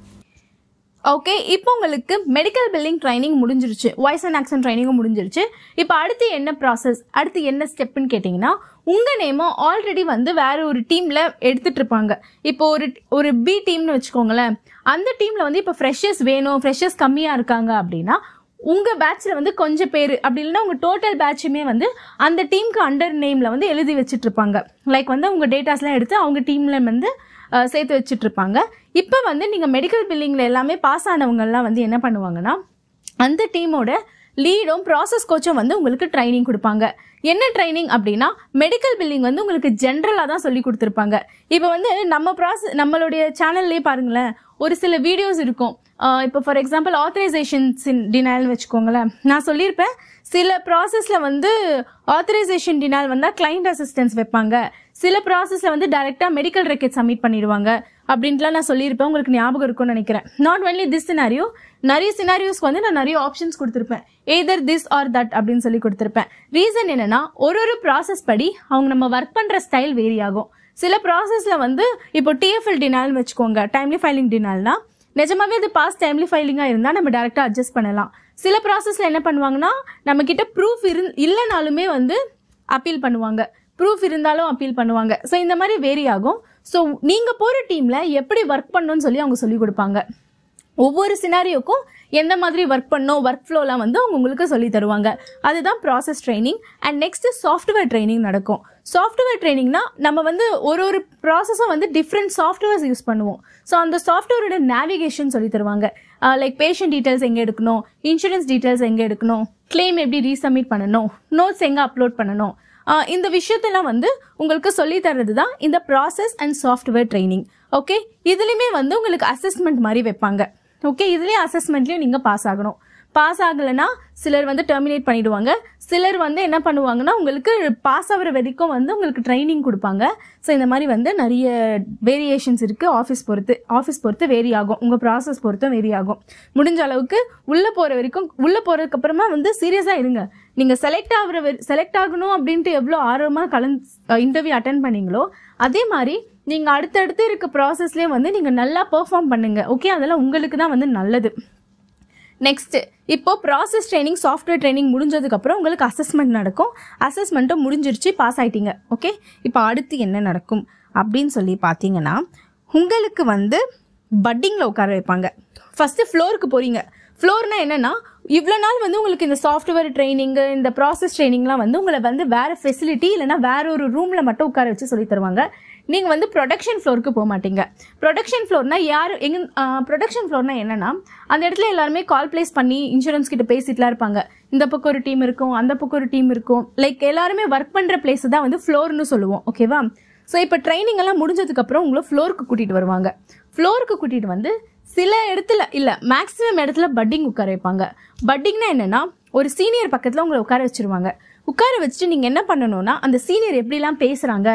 ஓகே இப்போ உங்களுக்கு மெடிக்கல் பில்லிங் ட்ரைனிங் முடிஞ்சிருச்சு வாய்ஸ் அண்ட் ஆக்சன் ட்ரைனிங்கும் முடிஞ்சிருச்சு இப்போ அடுத்து என்ன ப்ராசஸ் அடுத்து என்ன ஸ்டெப்புன்னு கேட்டிங்கன்னா உங்கள் நேமோ ஆல்ரெடி வந்து வேற ஒரு டீமில் எடுத்துகிட்டு இருப்பாங்க இப்போ ஒரு ஒரு பி டீம்னு வச்சுக்கோங்களேன் அந்த டீமில் வந்து இப்போ ஃப்ரெஷர்ஸ் வேணும் ஃப்ரெஷர்ஸ் கம்மியாக இருக்காங்க அப்படின்னா உங்கள் பேட்ச்சில் வந்து கொஞ்சம் பேர் அப்படி இல்லைன்னா உங்கள் டோட்டல் பேட்சுமே வந்து அந்த டீமுக்கு அண்டர் நேமில் வந்து எழுதி வச்சுட்டு இருப்பாங்க லைக் வந்து உங்கள் டேட்டாஸ்லாம் எடுத்து அவங்க டீமில் வந்து அஹ், சேர்த்து வச்சுட்டு இருப்பாங்க இப்போ வந்து நீங்கள் மெடிக்கல் பில்லிங்கில் எல்லாமே பாஸ் ஆனவங்கெல்லாம் வந்து என்ன பண்ணுவாங்கன்னா அந்த டீமோட லீடும் ப்ராசஸ் கோச்சும் வந்து உங்களுக்கு ட்ரைனிங் கொடுப்பாங்க என்ன ட்ரைனிங் அப்படின்னா மெடிக்கல் பில்லிங் வந்து உங்களுக்கு ஜென்ரலாக தான் சொல்லி கொடுத்துருப்பாங்க இப்போ வந்து நம்ம ப்ராசஸ் நம்மளுடைய சேனல்லே பாருங்களேன் ஒரு சில வீடியோஸ் இருக்கும் ஆஹ் இப்போ ஃபார் எக்ஸாம்பிள் ஆத்தரைசேஷன்ஸ் இன் டினால்னு வச்சுக்கோங்களேன் நான் சொல்லியிருப்பேன் சில ப்ராசஸில் வந்து ஆத்தரைசேஷன் டினால் வந்தால் கிளைண்ட் அசிஸ்டன்ஸ் வைப்பாங்க சில ப்ராசஸில் வந்து டைரெக்டாக மெடிக்கல் ரெக்கெட் சப்மிட் பண்ணிடுவாங்க அப்படின்ட்டுலாம் நான் சொல்லியிருப்பேன் உங்களுக்கு ஞாபகம் இருக்கும்னு நினைக்கிறேன் நாட் ஒன்லி திஸ் சினாரியோ நிறைய சினாரியோஸ்க்கு வந்து நான் நிறைய ஆப்ஷன்ஸ் கொடுத்துருப்பேன் எய்தர் திஸ் ஆர் தட் அப்படின்னு சொல்லி கொடுத்துருப்பேன் ரீசன் என்னன்னா ஒரு ஒரு ப்ராசஸ் படி அவங்க நம்ம ஒர்க் பண்ணுற ஸ்டைல் வேரி ஆகும் சில ப்ராசஸில் வந்து இப்போ டிஎஃப்எல் டினால்னு வச்சுக்கோங்க டைம்லி ஃபைலிங் டினால்னா நிஜமாவே அது பாஸ் டைம்லி ஃபைலிங்காக இருந்தால் நம்ம டேரெக்டாக அட்ஜஸ்ட் பண்ணலாம் சில ப்ராசஸில் என்ன பண்ணுவாங்கன்னா நம்ம கிட்ட ப்ரூஃப் இரு இல்லைனாலுமே வந்து அப்பீல் பண்ணுவாங்க ப்ரூஃப் இருந்தாலும் அப்பீல் பண்ணுவாங்க ஸோ இந்த மாதிரி வேரி ஆகும் ஸோ நீங்கள் போகிற டீமில் எப்படி ஒர்க் பண்ணணும்னு சொல்லி அவங்க சொல்லி கொடுப்பாங்க ஒவ்வொரு சினாரியோக்கும் எந்த மாதிரி ஒர்க் பண்ணணும் ஒர்க் ஃப்ளோலாம் வந்து அவங்க உங்களுக்கு சொல்லி தருவாங்க அதுதான் process training and next software training நடக்கும் சாஃப்ட்வேர் ட்ரைனிங்னா நம்ம வந்து ஒரு ஒரு ப்ராசஸும் வந்து டிஃப்ரெண்ட் சாஃப்ட்வேர்ஸ் யூஸ் பண்ணுவோம் ஸோ அந்த சாஃப்ட்வேரோட நேவிகேஷன் சொல்லி தருவாங்க லைக் பேஷண்ட் டீட்டெயில்ஸ் எங்கே எடுக்கணும் இன்சூரன்ஸ் டீட்டெயில்ஸ் எங்கே எடுக்கணும் கிளைம் எப்படி ரீசப்மிட் பண்ணணும் நோட்ஸ் எங்கே அப்லோட் பண்ணணும் ஆஹ் இந்த விஷயத்தெல்லாம் வந்து உங்களுக்கு சொல்லி தர்றது தான் இந்த process and software training okay இதுலேயுமே வந்து உங்களுக்கு அசஸ்மெண்ட் மாதிரி வைப்பாங்க ஓகே இதுலேயும் அசஸ்மெண்ட்லேயும் நீங்கள் பாஸ் ஆகணும் பாஸ் ஆகலைன்னா சிலர் வந்து டெர்மினேட் பண்ணிடுவாங்க சிலர் வந்து என்ன பண்ணுவாங்கன்னா உங்களுக்கு பாஸ் ஆகிற வரைக்கும் வந்து உங்களுக்கு ட்ரைனிங் கொடுப்பாங்க ஸோ இந்த மாதிரி வந்து நிறைய வேரியேஷன்ஸ் இருக்குது ஆஃபீஸ் பொறுத்து ஆஃபீஸ் பொறுத்து வேரி ஆகும் உங்கள் ப்ராசஸ் பொறுத்தும் வேரி ஆகும் முடிஞ்ச அளவுக்கு உள்ளே போகிற வரைக்கும் உள்ளே போகிறதுக்கு அப்புறமா வந்து சீரியஸாக இருங்க நீங்கள் செலக்ட் ஆகிற செலக்ட் ஆகணும் அப்படின்ட்டு எவ்வளோ ஆர்வமாக கலந்து இன்டர்வியூ அட்டன் பண்ணீங்களோ அதே மாதிரி நீங்கள் அடுத்தடுத்து இருக்க ப்ராசஸ்லேயே வந்து நீங்கள் நல்லா பெர்ஃபார்ம் பண்ணுங்க ஓகே அதெல்லாம் உங்களுக்கு தான் வந்து நல்லது நெக்ஸ்ட்டு இப்போ ப்ராசஸ் ட்ரைனிங் சாஃப்ட்வேர் ட்ரைனிங் முடிஞ்சதுக்கப்புறம் உங்களுக்கு அசஸ்மெண்ட் நடக்கும் அசஸ்மெண்ட்டும் முடிஞ்சிருச்சு பாஸ் ஆயிட்டீங்க ஓகே இப்போ அடுத்து என்ன நடக்கும் அப்படின்னு சொல்லி பார்த்தீங்கன்னா உங்களுக்கு வந்து பட்டிங்கில் உட்கார வைப்பாங்க ஃபஸ்ட்டு ஃப்ளோருக்கு போகிறீங்க ஃப்ளோர்னா என்னன்னா இவ்வளோ நாள் வந்து உங்களுக்கு இந்த சாஃப்ட்வேர் ட்ரைனிங்கு இந்த ப்ராசஸ் ட்ரைனிங்லாம் வந்து உங்களை வந்து வேறு ஃபெசிலிட்டி இல்லைனா வேற ஒரு ரூமில் மட்டும் உட்கார வச்சு சொல்லி தருவாங்க நீங்கள் வந்து ப்ரொடக்ஷன் ஃப்ளோருக்கு போக மாட்டீங்க ப்ரொடக்ஷன் ஃப்ளோர்னா யார் எங்க ப்ரொடக்ஷன் ஃப்ளோர்னா என்னன்னா அந்த இடத்துல எல்லாருமே கால் பிளேஸ் பண்ணி இன்சூரன்ஸ் கிட்ட பேசிட்டுலாம் இருப்பாங்க இந்த பக்கம் ஒரு டீம் இருக்கும் அந்த பக்கம் ஒரு டீம் இருக்கும் லைக் எல்லாருமே ஒர்க் பண்ணுற பிளேஸ் தான் வந்து ஃப்ளோர்னு சொல்லுவோம் ஓகேவா ஸோ இப்போ ட்ரைனிங் எல்லாம் முடிஞ்சதுக்கப்புறம் உங்களை ஃப்ளோருக்கு கூட்டிகிட்டு வருவாங்க ஃப்ளோருக்கு கூட்டிகிட்டு வந்து சில இடத்துல இல்லை மேக்ஸிமம் இடத்துல பட்டிங் உட்கார வைப்பாங்க பட்டிங்னா என்னன்னா ஒரு சீனியர் பக்கத்தில் உங்களை உட்கார வச்சிருவாங்க உட்கார வச்சுட்டு நீங்கள் என்ன பண்ணணும்னா அந்த சீனியர் எப்படிலாம் பேசுகிறாங்க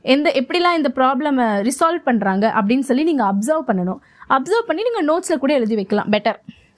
எந்த எப்படிலாம் இந்த ப்ராப்ளமை ரிசால்வ் பண்ணுறாங்க அப்படின்னு சொல்லி நீங்கள் அப்சர்வ் பண்ணணும் அப்சர்வ் பண்ணி நீங்கள் நோட்ஸில் கூட எழுதி வைக்கலாம் பெட்டர்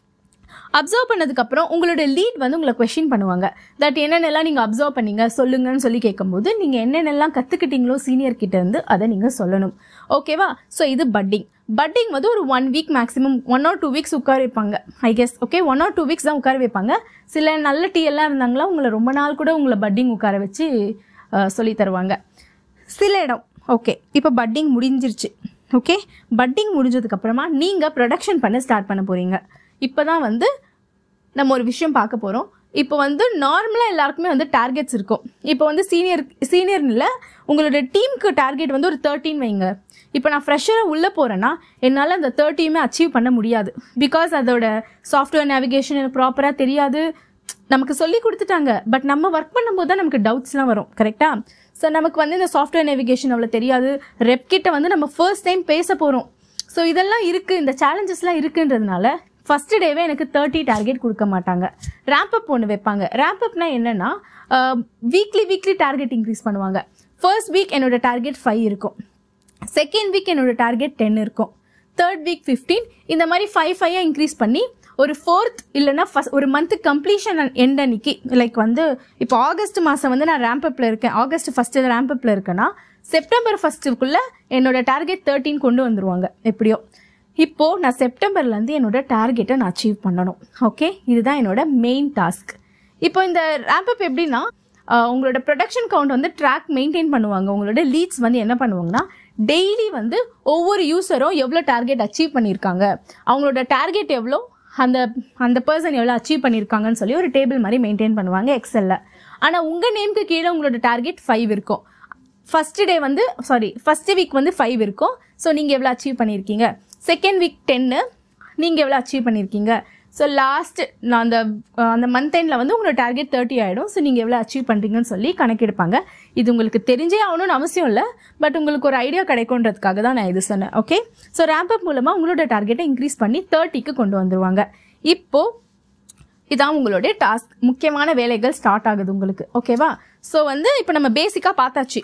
அப்சர்வ் பண்ணதுக்கப்புறம் உங்களோட லீட் வந்து உங்களை கொஷின் பண்ணுவாங்க தட் என்னென்னலாம் நீங்கள் அப்சர்வ் பண்ணீங்க சொல்லுங்கன்னு சொல்லி கேட்கும்போது நீங்கள் என்னென்னலாம் கற்றுக்கிட்டீங்களோ சீனியர் கிட்ட இருந்து அதை நீங்கள் சொல்லணும் ஓகேவா ஸோ இது பட்டிங் பட்டிங் வந்து ஒரு one week maximum one or two weeks உட்கார வைப்பாங்க I guess okay one or two weeks தான் உட்கார வைப்பாங்க சில நல்ல டீ எல்லாம் இருந்தாங்களா உங்களை ரொம்ப நாள் கூட உங்களை பட்டிங் உட்கார வச்சு சொல்லி தருவாங்க சில இடம் ஓகே இப்போ பட்டிங் முடிஞ்சிருச்சு ஓகே பட்டிங் முடிஞ்சதுக்கப்புறமா நீங்கள் ப்ரொடக்ஷன் பண்ண ஸ்டார்ட் பண்ண போகிறீங்க இப்போ தான் வந்து நம்ம ஒரு விஷயம் பார்க்க போகிறோம் இப்போ வந்து நார்மலாக எல்லாருக்குமே வந்து டார்கெட்ஸ் இருக்கும் இப்போ வந்து சீனியர் சீனியர் இல்லை உங்களோட டீமுக்கு டார்கெட் வந்து ஒரு தேர்ட்டின் வைங்க இப்போ நான் ஃப்ரெஷராக உள்ளே போகிறேன்னா என்னால் அந்த தேர்ட்டியுமே அச்சீவ் பண்ண முடியாது பிகாஸ் அதோட சாஃப்ட்வேர் நேவிகேஷன் எனக்கு ப்ராப்பராக தெரியாது நமக்கு சொல்லி கொடுத்துட்டாங்க பட் நம்ம ஒர்க் பண்ணும்போது தான் நமக்கு டவுட்ஸ்லாம் வரும் கரெக்டாக ஸோ நமக்கு வந்து இந்த சாஃப்ட்வேர் நேவிகேஷன் அவ்வளோ தெரியாது ரெப் கிட்ட வந்து நம்ம ஃபர்ஸ்ட் டைம் பேச போகிறோம் ஸோ இதெல்லாம் இருக்குது இந்த சேலஞ்சஸ்லாம் இருக்குன்றதுனால ஃபர்ஸ்ட் டேவே எனக்கு தேர்ட்டி டார்கெட் கொடுக்க மாட்டாங்க ரேம்ப் அப் ஒன்று வைப்பாங்க ரேம்ப் அப்னா என்னன்னா வீக்லி வீக்லி டார்கெட் இன்க்ரீஸ் பண்ணுவாங்க ஃபர்ஸ்ட் வீக் என்னோட டார்கெட் ஃபைவ் இருக்கும் செகண்ட் வீக் என்னோட டார்கெட் டென் இருக்கும் தேர்ட் வீக் ஃபிஃப்டீன் இந்த மாதிரி ஃபைவ் ஃபைவாக இன்க்ரீஸ் பண்ணி ஒரு ஃபோர்த் இல்லைன்னா ஃபஸ்ட் ஒரு மந்த் கம்ப்ளீஷன் எண்ட் அன்னைக்கு லைக் வந்து இப்போ ஆகஸ்ட் மாதம் வந்து நான் ரேம்ப் அப்பில் இருக்கேன் ஆகஸ்ட் ஃபஸ்ட்டு ரேம்ப் அப்பில் இருக்கேன்னா செப்டம்பர் ஃபஸ்ட்டுக்குள்ளே என்னோட டார்கெட் தேர்ட்டின் கொண்டு வந்துருவாங்க எப்படியோ இப்போ நான் செப்டம்பர்லேருந்து என்னோட டார்கெட்டை நான் அச்சீவ் பண்ணணும் ஓகே இதுதான் என்னோட மெயின் டாஸ்க் இப்போ இந்த ரேம்ப் அப் எப்படின்னா ஆஹ் உங்களோட ப்ரொடக்ஷன் கவுண்ட் வந்து ட்ராக் மெயின்டைன் பண்ணுவாங்க உங்களோட லீட்ஸ் வந்து என்ன பண்ணுவாங்கன்னா டெய்லி வந்து ஒவ்வொரு யூசரும் எவ்வளோ டார்கெட் அச்சீவ் பண்ணியிருக்காங்க அவங்களோட டார்கெட் எவ்வளோ அந்த அந்த பர்சன் எவ்வளோ அச்சீவ் பண்ணியிருக்காங்கன்னு சொல்லி ஒரு டேபிள் மாதிரி மெயின்டைன் பண்ணுவாங்க எக்ஸலில் ஆனால் உங்கள் நேம்க்கு கீழே உங்களோட டார்கெட் ஃபைவ் இருக்கும் ஃபர்ஸ்ட் டே வந்து சாரி ஃபர்ஸ்ட் வீக் வந்து ஃபைவ் இருக்கும் ஸோ நீங்கள் எவ்வளோ அச்சீவ் பண்ணியிருக்கீங்க செகண்ட் வீக் டென்னு நீங்கள் எவ்வளோ அச்சீவ் பண்ணியிருக்கீங்க ஸோ லாஸ்ட் நான் அந்த அஹ், அந்த மந்த் எண்டில் வந்து உங்களோட டார்கெட் தேர்ட்டி ஆகிடும் ஸோ நீங்கள் எவ்வளோ அச்சீவ் பண்ணுறீங்கன்னு சொல்லி கணக்கெடுப்பாங்க இது உங்களுக்கு தெரிஞ்சே ஆகணும்னு அவசியம் இல்லை பட் உங்களுக்கு ஒரு ஐடியா கிடைக்குன்றதுக்காக தான் நான் இது சொன்னேன் ஓகே ஸோ ரேம்ப் அப் மூலமாக உங்களோட டார்கெட்டை இன்க்ரீஸ் பண்ணி தேர்ட்டிக்கு கொண்டு வந்துருவாங்க இப்போது இதான் உங்களுடைய டாஸ்க் முக்கியமான வேலைகள் ஸ்டார்ட் ஆகுது உங்களுக்கு ஓகேவா ஸோ வந்து இப்போ நம்ம பேசிக்காக பார்த்தாச்சு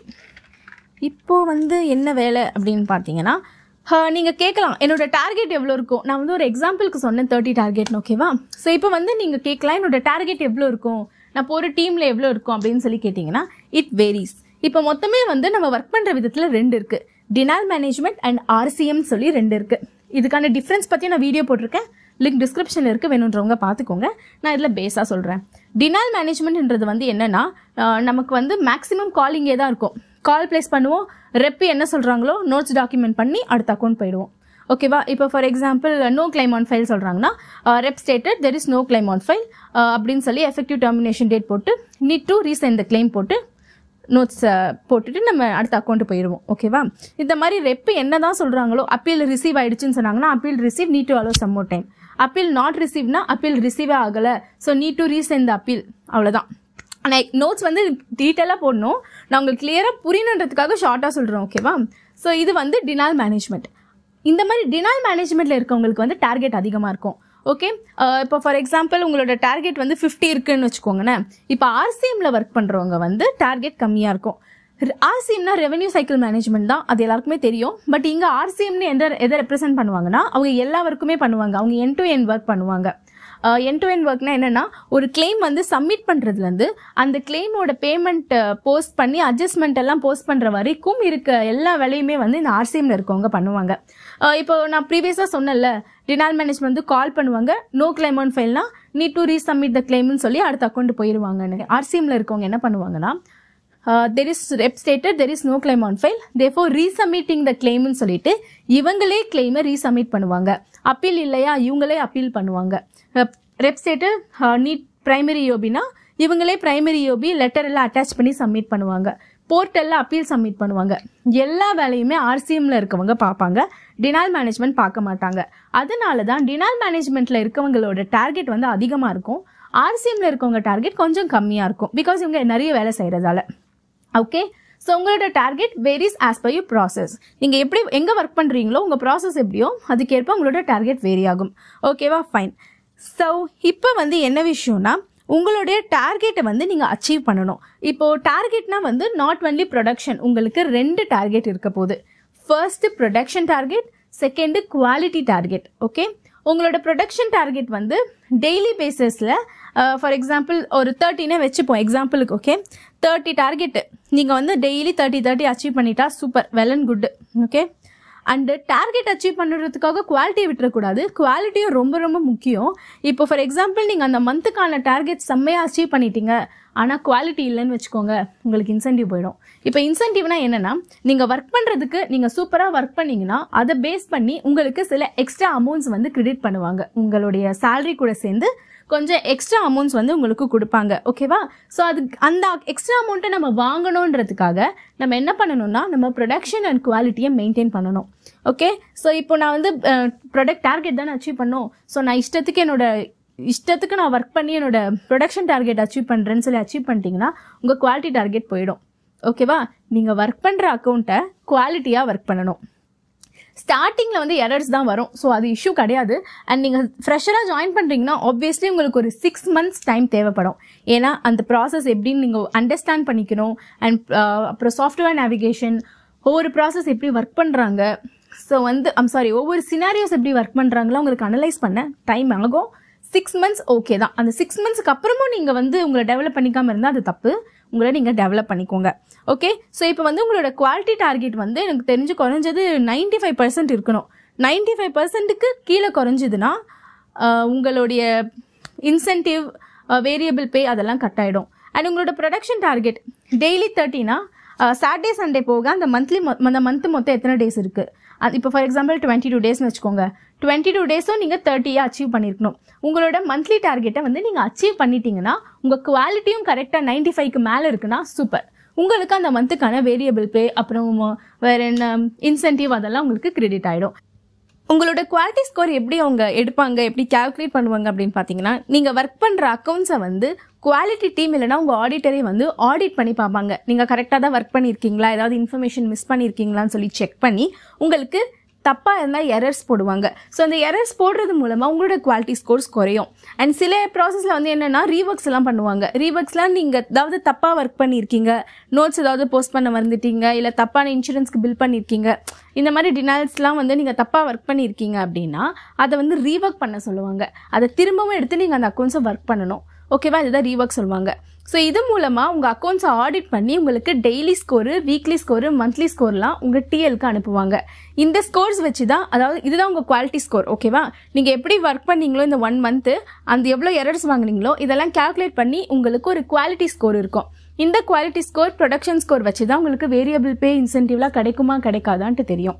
இப்போ வந்து என்ன வேலை அப்படின்னு பார்த்தீங்கன்னா நீங்கள் கேட்கலாம் என்னோட டார்கெட் எவ்வளோ இருக்கும் நான் வந்து ஒரு எக்ஸாம்பிளுக்கு சொன்னேன் தேர்ட்டி டார்கெட் ஓகேவா ஸோ இப்போ வந்து நீங்கள் கேட்கலாம் என்னோட டார்கெட் எவ்வளோ இருக்கும் நான் இப்போ ஒரு டீமில் எவ்வளோ இருக்கும் அப்படின்னு சொல்லி கேட்டிங்கன்னா இட் வேரிஸ் இப்போ மொத்தமே வந்து நம்ம ஒர்க் பண்ணுற விதத்தில் ரெண்டு இருக்குது டினால் மேனேஜ்மெண்ட் அண்ட் ஆர்சிஎம் சொல்லி ரெண்டு இருக்குது இதுக்கான டிஃப்ரென்ஸ் பற்றி நான் வீடியோ போட்டிருக்கேன் லிங்க் டிஸ்கிரிப்ஷனில் இருக்கு வேணுன்றவங்க பார்த்துக்கோங்க நான் இதில் பேஸாக சொல்கிறேன் டினால் மேனேஜ்மெண்ட்ன்றது வந்து என்னன்னா அஹ், நமக்கு வந்து மேக்ஸிமம் காலிங்கே தான் இருக்கும் கால் ப்ளேஸ் பண்ணுவோம் ரெப்பி என்ன சொல்கிறாங்களோ நோட்ஸ் டாக்குமெண்ட் பண்ணி அடுத்த அக்கௌண்ட் போயிடுவோம் ஓகேவா இப்போ for example no claim on file சொல்கிறாங்கன்னா rep stated there is no claim on file அப்படின்னு சொல்லி எஃபெக்டிவ் டெர்மினேஷன் டேட் போட்டு need to resend the claim போட்டு நோட்ஸ் போட்டுட்டு நம்ம அடுத்த அக்கௌண்ட் போயிடுவோம் ஓகேவா இந்த மாதிரி ரெப் என்ன தான் சொல்கிறாங்களோ அப்பீல் ரிசீவ் ஆயிடுச்சுன்னு சொன்னாங்கன்னா appeal receive need to allow some more time appeal not ரிசீவ்னா அப்பீல் ரிசீவே ஆகலை so need to resend the appeal அவ்வளோதான் ஆனால் நோட்ஸ் வந்து டீட்டெயிலாக போடணும் நான் உங்களுக்கு கிளியராக புரியணுன்றதுக்காக ஷார்ட்டாக சொல்கிறேன் ஓகேவா ஸோ இது வந்து டினால் மேனேஜ்மெண்ட் இந்த மாதிரி டினால் மேனேஜ்மெண்ட்டில் இருக்கவங்களுக்கு வந்து டார்கெட் அதிகமாக இருக்கும் ஓகே இப்போ ஃபார் எக்ஸாம்பிள் உங்களோட டார்கெட் வந்து ஃபிஃப்டி இருக்குன்னு வச்சுக்கோங்களேன் இப்போ ஆர்சிஎம்மில் ஒர்க் பண்ணுறவங்க வந்து டார்கெட் கம்மியாக இருக்கும் ஆர்சிஎம்னா ரெவென்யூ சைக்கிள் மேனேஜ்மெண்ட் தான் அது எல்லாருக்குமே தெரியும் பட் இங்கே ஆர்சிஎம்னு எந்த எதை ரெப்ரசென்ட் பண்ணுவாங்கன்னா அவங்க எல்லா ஒர்க்குமே பண்ணுவாங்க அவங்க என் டு என் ஒர்க் பண்ணுவாங்க என் டு என் ஒர்க்னா என்னன்னா ஒரு கிளைம் வந்து சப்மிட் பண்ணுறதுலேருந்து அந்த கிளைமோட பேமெண்ட் போஸ்ட் பண்ணி அட்ஜஸ்ட்மெண்ட் எல்லாம் போஸ்ட் பண்ணுற வரைக்கும் இருக்க எல்லா வேலையுமே வந்து இந்த ஆர்சிஎம்ல இருக்கவங்க பண்ணுவாங்க அஹ் இப்போ நான் ப்ரீவியஸாக சொன்னேன்ல டினால் மேனேஜ்மெண்ட் வந்து கால் பண்ணுவாங்க நோ கிளைம் ஆன் ஃபைல்னா நீட் டு ரீசப்மிட் த கிளைம்னு சொல்லி அடுத்த அக்கௌண்ட் போயிடுவாங்கன்னு ஆர்சிஎம்ல இருக்கவங்க என்ன பண்ணுவாங்கன்னா there is rep stated there is no claim on file therefore resubmitting the கிளைம்னு சொல்லிட்டு இவங்களே கிளைமை ரீசப்மிட் பண்ணுவாங்க அப்பீல் இல்லையா இவங்களே அப்பீல் பண்ணுவாங்க ரெப் ஸ்டேட்டட் நீட் பிரைமரி யோபினா இவங்களே பிரைமரி யோபி லெட்டர் எல்லாம் அட்டாச் பண்ணி சப்மிட் பண்ணுவாங்க போர்ட்டலில் அப்பீல் சப்மிட் பண்ணுவாங்க எல்லா வேலையுமே ஆர்சிஎம்ல இருக்கவங்க பார்ப்பாங்க டினால் மேனேஜ்மெண்ட் பார்க்க மாட்டாங்க அதனால தான் டினால் மேனேஜ்மெண்ட்ல இருக்கவங்களோட டார்கெட் வந்து அதிகமாக இருக்கும் ஆர்சிஎம்ல இருக்கவங்க டார்கெட் கொஞ்சம் கம்மியாக இருக்கும் பிகாஸ் இவங்க நிறைய வேலை செய்கிறதால ஓகே ஸோ உங்களோட target varies as per you process நீங்கள் எப்படி எங்கே ஒர்க் பண்ணுறீங்களோ உங்கள் ப்ராசஸ் எப்படியோ அதுக்கேற்ப உங்களோட டார்கெட் வேரி ஆகும் ஓகேவா ஃபைன் ஸோ இப்போ வந்து என்ன விஷயம்னா உங்களுடைய டார்கெட்டை வந்து நீங்கள் அச்சீவ் பண்ணணும் இப்போது டார்கெட்னா வந்து நாட் ஒன்லி ப்ரொடக்ஷன் உங்களுக்கு ரெண்டு டார்கெட் இருக்க போகுது first production target second quality target okay உங்களோட ப்ரொடக்ஷன் டார்கெட் வந்து டெய்லி பேசிஸில் ஃபார் எக்ஸாம்பிள் ஒரு தேர்ட்டினே வச்சுப்போம் எக்ஸாம்பிளுக்கு ஓகே தேர்ட்டி டார்கெட்டு நீங்கள் வந்து டெய்லி தேர்ட்டி தேர்ட்டி அச்சீவ் பண்ணிட்டா super well and good okay and target achieve பண்ணுறதுக்காக குவாலிட்டியை விட்டுறக்கூடாது குவாலிட்டியும் ரொம்ப ரொம்ப முக்கியம் இப்போ ஃபார் எக்ஸாம்பிள் நீங்கள் அந்த மந்த்துக்கான டார்கெட் செம்மையாக அச்சீவ் பண்ணிட்டீங்க ஆனால் குவாலிட்டி இல்லைன்னு வச்சுக்கோங்க உங்களுக்கு இன்சென்டிவ் போயிடும் இப்போ இன்சென்டிவ்னா என்னென்னா நீங்கள் ஒர்க் பண்ணுறதுக்கு நீங்கள் சூப்பராக ஒர்க் பண்ணீங்கன்னா அதை பேஸ் பண்ணி உங்களுக்கு சில எக்ஸ்ட்ரா அமௌண்ட்ஸ் வந்து கிரெடிட் பண்ணுவாங்க உங்களுடைய salary கூட சேர்ந்து கொஞ்சம் எக்ஸ்ட்ரா அமௌண்ட்ஸ் வந்து உங்களுக்கு கொடுப்பாங்க ஓகேவா ஸோ அது அந்த எக்ஸ்ட்ரா அமௌண்ட்டை நம்ம வாங்கணுன்றதுக்காக நம்ம என்ன பண்ணணும்னா நம்ம ப்ரொடக்ஷன் அண்ட் குவாலிட்டியை மெயின்டைன் பண்ணணும் ஓகே ஸோ இப்போ நான் வந்து ப்ரொடக்ட் டார்கெட் தானே அச்சீவ் பண்ணணும் ஸோ நான் இஷ்டத்துக்கு என்னோட இஷ்டத்துக்கு நான் ஒர்க் பண்ணி என்னோட ப்ரொடக்ஷன் டார்கெட் அச்சீவ் பண்ணுறேன்னு சொல்லி அச்சீவ் பண்ணிட்டீங்கன்னா உங்கள் குவாலிட்டி டார்கெட் போயிடும் ஓகேவா நீங்கள் ஒர்க் பண்ணுற அக்கௌண்ட்டை குவாலிட்டியாக ஒர்க் பண்ணணும் ஸ்டார்டிங்கில் வந்து எரர்ஸ் தான் வரும் ஸோ அது இஷ்யூ கிடையாது அண்ட் நீங்கள் ஃப்ரெஷராக ஜாயின் பண்ணுறீங்கன்னா ஆப்வியஸ்லி உங்களுக்கு ஒரு சிக்ஸ் மந்த்ஸ் டைம் தேவைப்படும் ஏன்னா அந்த ப்ராசஸ் எப்படின்னு நீங்கள் அண்டர்ஸ்டாண்ட் பண்ணிக்கணும் அண்ட் அப்புறம் சாஃப்ட்வேர் நேவிகேஷன் ஒவ்வொரு ப்ராசஸ் எப்படி ஒர்க் பண்ணுறாங்க ஸோ வந்து ஐம் சாரி ஒவ்வொரு சினாரியோஸ் எப்படி ஒர்க் பண்ணுறாங்களோ உங்களுக்கு அனலைஸ் பண்ண டைம் ஆகும் சிக்ஸ் மந்த்ஸ் ஓகே தான் அந்த சிக்ஸ் மந்த்ஸ்க்கு அப்புறமும் நீங்கள் வந்து உங்களை டெவலப் பண்ணிக்காமல் இருந்தால் அது தப்பு உங்களை நீங்கள் டெவலப் பண்ணிக்கோங்க ஓகே ஸோ இப்போ வந்து உங்களோட குவாலிட்டி டார்கெட் வந்து எனக்கு தெரிஞ்சு குறைஞ்சது 95% ஃபைவ் பர்சன்ட் இருக்கணும் 95% ஃபைவ் பர்சன்ட்டுக்கு கீழே குறைஞ்சதுன்னா ஆஹ், உங்களுடைய இன்சென்டிவ் வேரியபிள் பே அதெல்லாம் கட் ஆகிடும் அண்ட் உங்களோட ப்ரொடக்ஷன் டார்கெட் டெய்லி தேர்ட்டினா சாட்டர்டே சண்டே போக அந்த மந்த்லி அந்த மந்த் மொத்தம் எத்தனை டேஸ் இருக்குது அது இப்போ ஃபார் எக்ஸாம்பிள் டுவெண்ட்டி டூ டேஸ்னு வச்சுக்கோங்க டுவெண்ட்டி டூ டேஸும் நீங்கள் தேர்ட்டியாக அச்சீவ் பண்ணியிருக்கணும் உங்களோட மந்த்லி டார்கெட்டை வந்து நீங்கள் அச்சீவ் பண்ணிட்டீங்கன்னா உங்கள் குவாலிட்டியும் கரெக்டாக நைன்டி ஃபைவ்க்கு மேலே இருக்குன்னா சூப்பர் உங்களுக்கு அந்த மந்த்துக்கான வேரியபிள் பே அப்புறம் வேற என்ன இன்சென்டிவ் அதெல்லாம் உங்களுக்கு கிரெடிட் ஆகிடும் உங்களோட குவாலிட்டி ஸ்கோர் எப்படி அவங்க எடுப்பாங்க எப்படி கால்குலேட் பண்ணுவாங்க அப்படின்னு பார்த்தீங்கன்னா நீங்கள் ஒர்க் பண்ணுற அக்கௌண்ட்ஸை வந்து குவாலிட்டி டீம் இல்லைனா உங்கள் ஆடிட்டரே வந்து ஆடிட் பண்ணி பார்ப்பாங்க நீங்கள் கரெக்டாக தான் ஒர்க் பண்ணியிருக்கீங்களா ஏதாவது இன்ஃபர்மேஷன் மிஸ் பண்ணியிருக்கீங்களான்னு சொல்லி செக் பண்ணி உங்களுக்கு தப்பாக இருந்தால் எரர்ஸ் போடுவாங்க ஸோ அந்த எரர்ஸ் போடுறது மூலமாக உங்களோட குவாலிட்டி ஸ்கோர்ஸ் குறையும் அண்ட் சில ப்ராசஸில் வந்து என்னென்னா ரீவர்க்ஸ் எல்லாம் பண்ணுவாங்க ரீவர்க்ஸ்லாம் நீங்கள் ஏதாவது தப்பாக ஒர்க் பண்ணியிருக்கீங்க நோட்ஸ் ஏதாவது போஸ்ட் பண்ண மறந்துட்டீங்க இல்லை தப்பான இன்சூரன்ஸ்க்கு பில் பண்ணியிருக்கீங்க இந்த மாதிரி டினால்ஸ்லாம் வந்து நீங்கள் தப்பாக ஒர்க் பண்ணியிருக்கீங்க அப்படின்னா அதை வந்து ரீவர்க் பண்ண சொல்லுவாங்க அதை திரும்பவும் எடுத்து நீங்கள் அந்த அக்கௌண்ட்ஸை ஒர்க் பண்ணணும் ஓகேவா இதுதான் ரீவர்க் சொல்லுவாங்க ஸோ இது மூலமாக உங்கள் அக்கௌண்ட்ஸை ஆடிட் பண்ணி உங்களுக்கு daily score weekly score monthly ஸ்கோர்லாம் உங்கள் டிஎல்க்கு அனுப்புவாங்க இந்த ஸ்கோர்ஸ் வச்சு தான் அதாவது இதுதான் உங்கள் குவாலிட்டி ஸ்கோர் ஓகேவா நீங்கள் எப்படி ஒர்க் பண்ணீங்களோ இந்த ஒன் மந்த்து அந்த எவ்வளோ எரர்ஸ் வாங்குனீங்களோ இதெல்லாம் கால்குலேட் பண்ணி உங்களுக்கு ஒரு குவாலிட்டி ஸ்கோர் இருக்கும் இந்த குவாலிட்டி ஸ்கோர் ப்ரொடக்ஷன் ஸ்கோர் வச்சு தான் உங்களுக்கு வேரியபிள் பே இன்சென்டிவ்லாம் கிடைக்குமா கிடைக்காதான்ட்டு தெரியும்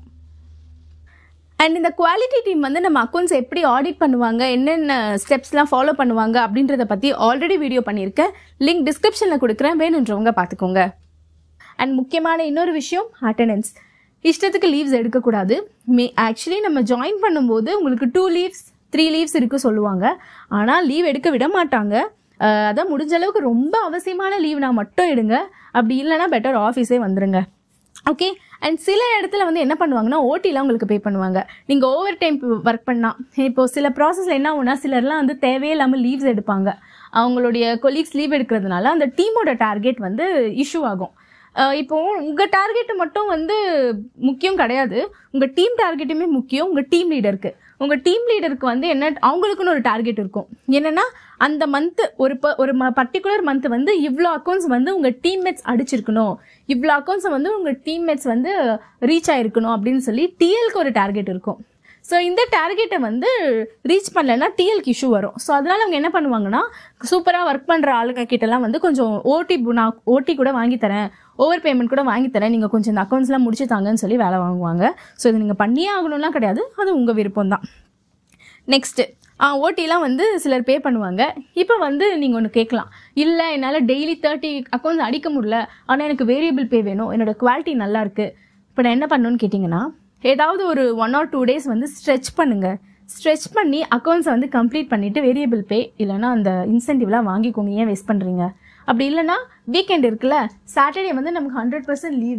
அண்ட் இந்த குவாலிட்டி டீம் வந்து நம்ம அக்கௌண்ட்ஸ் எப்படி ஆடிட் பண்ணுவாங்க என்னென்ன ஸ்டெப்ஸ்லாம் ஃபாலோ பண்ணுவாங்க அப்படின்றத பற்றி ஆல்ரெடி வீடியோ பண்ணியிருக்கேன் லிங்க் டிஸ்கிரிப்ஷனில் கொடுக்குறேன் வேணுன்றவங்க பார்த்துக்கோங்க அண்ட் முக்கியமான இன்னொரு விஷயம் அட்டண்டன்ஸ் இஷ்டத்துக்கு லீவ்ஸ் எடுக்கக்கூடாது மே ஆக்சுவலி நம்ம ஜாயின் பண்ணும்போது உங்களுக்கு டூ லீவ்ஸ் த்ரீ லீவ்ஸ் இருக்கு சொல்லுவாங்க ஆனால் லீவ் எடுக்க விட மாட்டாங்க அஹ் அதான் முடிஞ்ச அளவுக்கு ரொம்ப அவசியமான லீவ்னா மட்டும் எடுங்க அப்படி இல்லைன்னா பெட்டர் ஆஃபீஸே வந்துருங்க ஓகே அண்ட் சில இடத்துல வந்து என்ன பண்ணுவாங்கன்னா ஓட்டிலாம் உங்களுக்கு பே பண்ணுவாங்க நீங்கள் ஓவர் டைம் ஒர்க் பண்ணால் இப்போ சில ப்ராசஸில் என்ன ஆகும்னா சிலர்லாம் வந்து தேவையில்லாமல் லீவ்ஸ் எடுப்பாங்க அவங்களுடைய கொலீக்ஸ் லீவ் எடுக்கிறதுனால அந்த டீமோட டார்கெட் வந்து இஷ்யூ ஆகும் அஹ் இப்போ உங்கள் டார்கெட் மட்டும் வந்து முக்கியம் கிடையாது உங்கள் டீம் டார்கெட்டுமே முக்கியம் உங்கள் டீம் லீடருக்கு உங்கள் டீம் லீடருக்கு வந்து என்ன அவங்களுக்குன்னு ஒரு டார்கெட் இருக்கும் என்னன்னா அந்த மந்த்து ஒரு ப ஒரு பர்டிகுலர் மந்த் வந்து இவ்வளோ அக்கௌண்ட்ஸ் வந்து உங்கள் டீம்மேட்ஸ் அடிச்சிருக்கணும் இவ்வளோ அக்கௌண்ட்ஸை வந்து உங்கள் டீம்மேட்ஸ் வந்து ரீச் ஆயிருக்கணும் அப்படின்னு சொல்லி டிஎல்க்கு ஒரு டார்கெட் இருக்கும் ஸோ இந்த டார்கெட்டை வந்து ரீச் பண்ணலைன்னா டிஎல்க்கு இஷ்யூ வரும் ஸோ அதனால அவங்க என்ன பண்ணுவாங்கன்னா சூப்பராக ஒர்க் பண்ணுற ஆளுங்க கிட்டலாம் வந்து கொஞ்சம் ஓடி நான் ஓடி கூட வாங்கி தரேன் ஓவர் பேமெண்ட் கூட வாங்கி தரேன் நீங்கள் கொஞ்சம் இந்த அக்கௌண்ட்ஸ்லாம் முடிச்சு தாங்கன்னு சொல்லி வேலை வாங்குவாங்க ஸோ இது நீங்கள் பண்ணியே ஆகணும்லாம் கிடையாது அது உங்கள் விருப்பம் தான் நெக்ஸ்ட்டு ஆ ஓட்டிலாம் வந்து சிலர் பே பண்ணுவாங்க இப்போ வந்து நீங்கள் ஒன்று கேட்கலாம் இல்லை என்னால் டெய்லி தேர்ட்டி அக்கௌண்ட்ஸ் அடிக்க முடியல ஆனால் எனக்கு வேரியபிள் பே வேணும் என்னோட குவாலிட்டி நல்லா இருக்கு இப்போ நான் என்ன பண்ணணும்னு கேட்டிங்கன்னா ஏதாவது ஒரு ஒன் ஆர் டூ டேஸ் வந்து ஸ்ட்ரெச் பண்ணுங்கள் ஸ்ட்ரெச் பண்ணி அக்கௌண்ட்ஸை வந்து கம்ப்ளீட் பண்ணிவிட்டு வேரியபிள் பே இல்லைன்னா அந்த இன்சென்டிவ்லாம் வாங்கிக்கோங்க ஏன் வேஸ்ட் பண்ணுறீங்க அப்படி இல்லைன்னா வீக்கெண்ட் இருக்குல்ல சாட்டர்டே வந்து நமக்கு ஹண்ட்ரட் பர்சன்ட் லீவ் தான்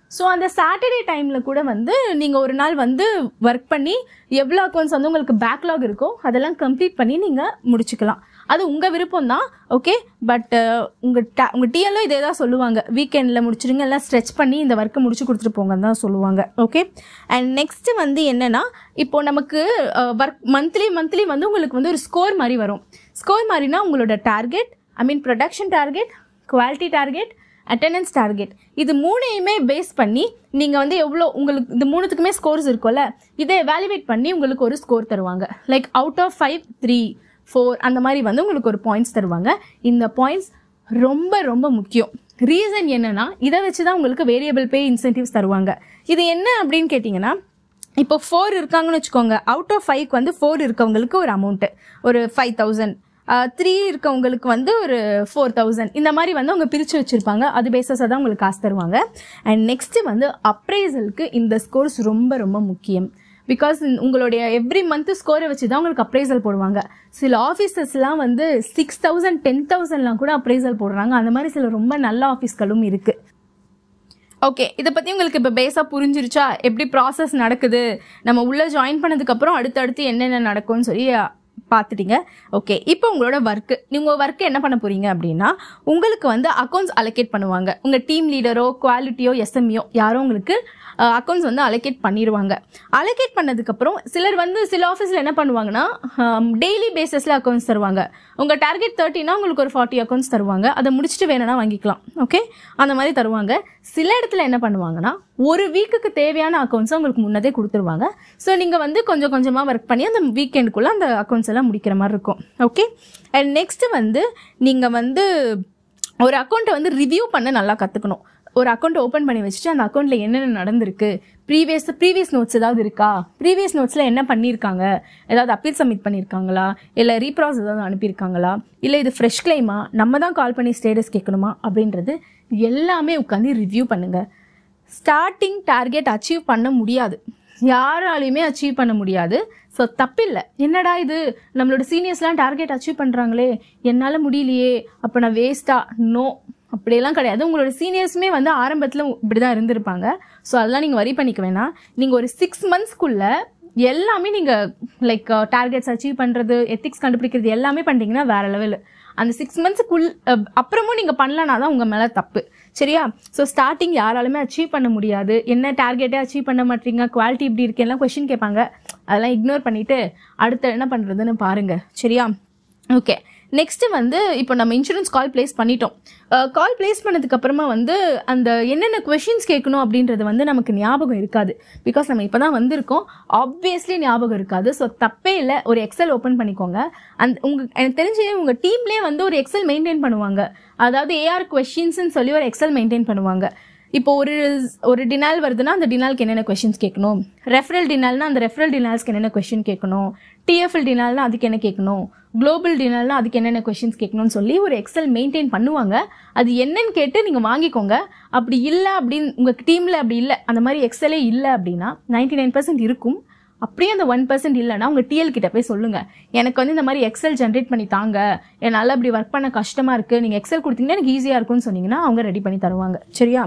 ஸோ அந்த சாட்டர்டே டைமில் கூட வந்து நீங்கள் ஒரு நாள் வந்து ஒர்க் பண்ணி எவ்வளோ அக்கௌண்ட்ஸ் வந்து உங்களுக்கு பேக்லாக் இருக்கோ அதெல்லாம் கம்ப்ளீட் பண்ணி நீங்கள் முடிச்சுக்கலாம் அது உங்கள் விருப்பம் தான் ஓகே பட் உங்கள் டா உங்கள் டிஎல்ஓ இதே தான் சொல்லுவாங்க வீக்கெண்டில் முடிச்சிடுங்க எல்லாம் ஸ்ட்ரெச் பண்ணி இந்த ஒர்க்கை முடிச்சு கொடுத்துட்டு போங்கன்னு தான் சொல்லுவாங்க ஓகே அண்ட் நெக்ஸ்ட்டு வந்து என்னென்னா இப்போ நமக்கு ஒர்க் மந்த்லி மந்த்லி வந்து உங்களுக்கு வந்து ஒரு ஸ்கோர் மாதிரி வரும் ஸ்கோர் மாதிரினா உங்களோட target I mean production target quality target attendance target இது மூணையுமே பேஸ் பண்ணி நீங்கள் வந்து எவ்வளோ உங்களுக்கு இந்த மூணுத்துக்குமே ஸ்கோர்ஸ் இருக்கும்ல இதை எவாலுவேட் பண்ணி உங்களுக்கு ஒரு ஸ்கோர் தருவாங்க like out of five three four அந்த மாதிரி வந்து உங்களுக்கு ஒரு பாயிண்ட்ஸ் தருவாங்க இந்த பாயிண்ட்ஸ் ரொம்ப ரொம்ப முக்கியம் ரீசன் என்னன்னா இதை வச்சு தான் உங்களுக்கு வேரியபிள் பே இன்சென்டிவ்ஸ் தருவாங்க இது என்ன அப்படின்னு கேட்டிங்கன்னா இப்போ ஃபோர் இருக்காங்கன்னு வச்சுக்கோங்க அவுட் ஆஃப் ஃபைவ்க்கு வந்து ஃபோர் இருக்கவங்களுக்கு ஒரு அமௌண்ட்டு ஒரு ஃபைவ் தௌசண்ட் த்ரீ இருக்கவங்களுக்கு வந்து ஒரு ஃபோர் தௌசண்ட் இந்த மாதிரி வந்து அவங்க பிரித்து வச்சுருப்பாங்க அது பேஸஸாக தான் உங்களுக்கு காசு தருவாங்க அண்ட் நெக்ஸ்ட்டு வந்து அப்ரைசலுக்கு இந்த ஸ்கோர்ஸ் ரொம்ப ரொம்ப முக்கியம் பிகாஸ் உங்களுடைய எவ்ரி மந்த் ஸ்கோரை வச்சு தான் உங்களுக்கு அப்ரைசல் போடுவாங்க சில ஆஃபீஸர்ஸ்லாம் வந்து சிக்ஸ் தௌசண்ட் டென் தௌசண்ட்லாம் கூட அப்ரைசல் போடுறாங்க அந்த மாதிரி சில ரொம்ப நல்ல ஆஃபீஸ்களும் இருக்குது ஓகே இதை பற்றி உங்களுக்கு இப்போ பேஸாக புரிஞ்சிருச்சா எப்படி ப்ராசஸ் நடக்குது நம்ம உள்ளே ஜாயின் பண்ணதுக்கப்புறம் அடுத்தடுத்து என்னென்ன நடக்கும்னு சொல்லி பார்த்துட்டீங்க ஓகே இப்போ உங்களோட ஒர்க்கு நீங்கள் ஒர்க்கு என்ன பண்ண போகிறீங்க அப்படின்னா உங்களுக்கு வந்து அக்கௌண்ட்ஸ் அலோகேட் பண்ணுவாங்க உங்கள் டீம் லீடரோ குவாலிட்டியோ எஸ்எம்இயோ யாரோ உங்களுக்கு அக்கௌண்ட்ஸ் வந்து அலோகேட் பண்ணிடுவாங்க அலோகேட் பண்ணதுக்கப்புறம் சிலர் வந்து சில ஆஃபீஸில் என்ன பண்ணுவாங்கன்னா டெய்லி பேசிஸில் அக்கௌண்ட்ஸ் தருவாங்க உங்கள் டார்கெட் தேர்ட்டினா உங்களுக்கு ஒரு ஃபார்ட்டி அக்கௌண்ட்ஸ் தருவாங்க அதை முடிச்சுட்டு வேணும்னா வாங்கிக்கலாம் ஓகே அந்த மாதிரி தருவாங்க சில இடத்துல என்ன பண்ணுவாங்கன்னா ஒரு வீக்குக்கு தேவையான அக்கௌண்ட்ஸை உங்களுக்கு முன்னதே கொடுத்துருவாங்க ஸோ நீங்கள் வந்து கொஞ்சம் கொஞ்சமாக ஒர்க் பண்ணி அந்த வீக்கெண்டுக்குள்ளே அந்த அக்கௌண்ட்ஸ் எல்லாம் முடிக்கிற மாதிரி இருக்கும் ஓகே அண்ட் நெக்ஸ்ட்டு வந்து நீங்கள் வந்து ஒரு அக்கௌண்ட்டை வந்து ரிவ்யூ பண்ண நல்லா கற்றுக்கணும் ஒரு அக்கௌண்ட் ஓப்பன் பண்ணி வச்சுட்டு அந்த அக்கௌண்ட்டில் என்னென்ன நடந்திருக்கு ப்ரீவியஸ் ப்ரீவியஸ் நோட்ஸ் ஏதாவது இருக்கா ப்ரீவியஸ் நோட்ஸில் என்ன பண்ணியிருக்காங்க ஏதாவது அப்பீல் சப்மிட் பண்ணியிருக்காங்களா இல்லை ரீப்ராஸ் ஏதாவது அனுப்பியிருக்காங்களா இல்லை இது ஃப்ரெஷ் கிளைமா நம்ம தான் கால் பண்ணி ஸ்டேட்டஸ் கேட்கணுமா அப்படின்றது எல்லாமே உட்காந்து ரிவ்யூ பண்ணுங்கள் ஸ்டார்டிங் டார்கெட் அச்சீவ் பண்ண முடியாது யாராலையுமே அச்சீவ் பண்ண முடியாது ஸோ தப்பில்லை என்னடா இது நம்மளோட சீனியர்ஸ்லாம் டார்கெட் அச்சீவ் பண்ணுறாங்களே என்னால் முடியலையே அப்போ நான் வேஸ்ட்டா நோ அப்படியெல்லாம் கிடையாது உங்களோட சீனியர்ஸுமே வந்து ஆரம்பத்தில் இப்படி தான் இருந்திருப்பாங்க ஸோ அதெல்லாம் நீங்கள் வரி பண்ணிக்க வேணாம் நீங்கள் ஒரு சிக்ஸ் மந்த்ஸ்க்குள்ளே எல்லாமே நீங்கள் லைக் டார்கெட்ஸ் அச்சீவ் பண்ணுறது எத்திக்ஸ் கண்டுபிடிக்கிறது எல்லாமே பண்ணிட்டீங்கன்னா வேற லெவல் அந்த சிக்ஸ் மந்த்ஸுக்குள் அப்புறமும் நீங்கள் பண்ணலனா தான் உங்கள் மேலே தப்பு சரியா ஸோ ஸ்டார்டிங் யாராலுமே அச்சீவ் பண்ண முடியாது என்ன டார்கெட்டே அச்சீவ் பண்ண மாட்டீங்க குவாலிட்டி இப்படி இருக்கு எல்லாம் கொஷின் கேட்பாங்க அதெல்லாம் இக்னோர் பண்ணிவிட்டு அடுத்து என்ன பண்ணுறதுன்னு பாருங்கள் சரியா ஓகே நெக்ஸ்ட் வந்து இப்போ நம்ம இன்சூரன்ஸ் கால் பிளேஸ் பண்ணிட்டோம் கால் பிளேஸ் பண்ணதுக்கு அப்புறமா வந்து அந்த என்னென்ன கொஷின்ஸ் கேட்கணும் அப்படின்றது வந்து நமக்கு ஞாபகம் இருக்காது பிகாஸ் நம்ம இப்போ தான் வந்திருக்கோம் ஆப்வியஸ்லி ஞாபகம் இருக்காது ஸோ தப்பே இல்லை ஒரு எக்ஸல் ஓப்பன் பண்ணிக்கோங்க அந்த உங்க எனக்கு தெரிஞ்சு உங்கள் டீம்லேயே வந்து ஒரு எக்ஸல் மெயின்டைன் பண்ணுவாங்க அதாவது ஏஆர் கொஷின்ஸ்னு சொல்லி ஒரு எக்ஸல் மெயின்டைன் பண்ணுவாங்க இப்போ ஒரு ஒரு டினால் வருதுன்னா அந்த டினாலுக்கு என்னென்ன கொஷின்ஸ் கேட்கணும் ரெஃபரல் டினால்னா அந்த ரெஃபரல் டினால்ஸ்க்கு என்னென்ன கொஷின் கேட்கணும் டிஎஃப்எல் டினால்னா அதுக்கு என்ன கேட்கணும் குளோபல் டினால்னா அதுக்கு என்னென்ன கொஷின்ஸ் கேட்கணும்னு சொல்லி ஒரு எக்ஸல் மெயின்டைன் பண்ணுவாங்க அது என்னன்னு கேட்டு நீங்கள் வாங்கிக்கோங்க அப்படி இல்லை அப்படின்னு உங்கள் டீமில் அப்படி இல்லை அந்த மாதிரி எக்ஸலே இல்லை அப்படின்னா நைன்டி நைன் பர்சன்ட் இருக்கும் அப்படியே அந்த ஒன் பர்சன்ட் இல்லைன்னா உங்கள் டிஎல் கிட்ட போய் சொல்லுங்கள் எனக்கு வந்து இந்த மாதிரி எக்ஸல் ஜென்ரேட் பண்ணி தாங்க என்னால் அப்படி ஒர்க் பண்ண கஷ்டமாக இருக்குது நீங்கள் எக்ஸல் கொடுத்தீங்கன்னா எனக்கு ஈஸியாக இருக்கும்னு சொன்னீங்கன்னா அவங்க ரெடி பண்ணி தருவாங்க சரியா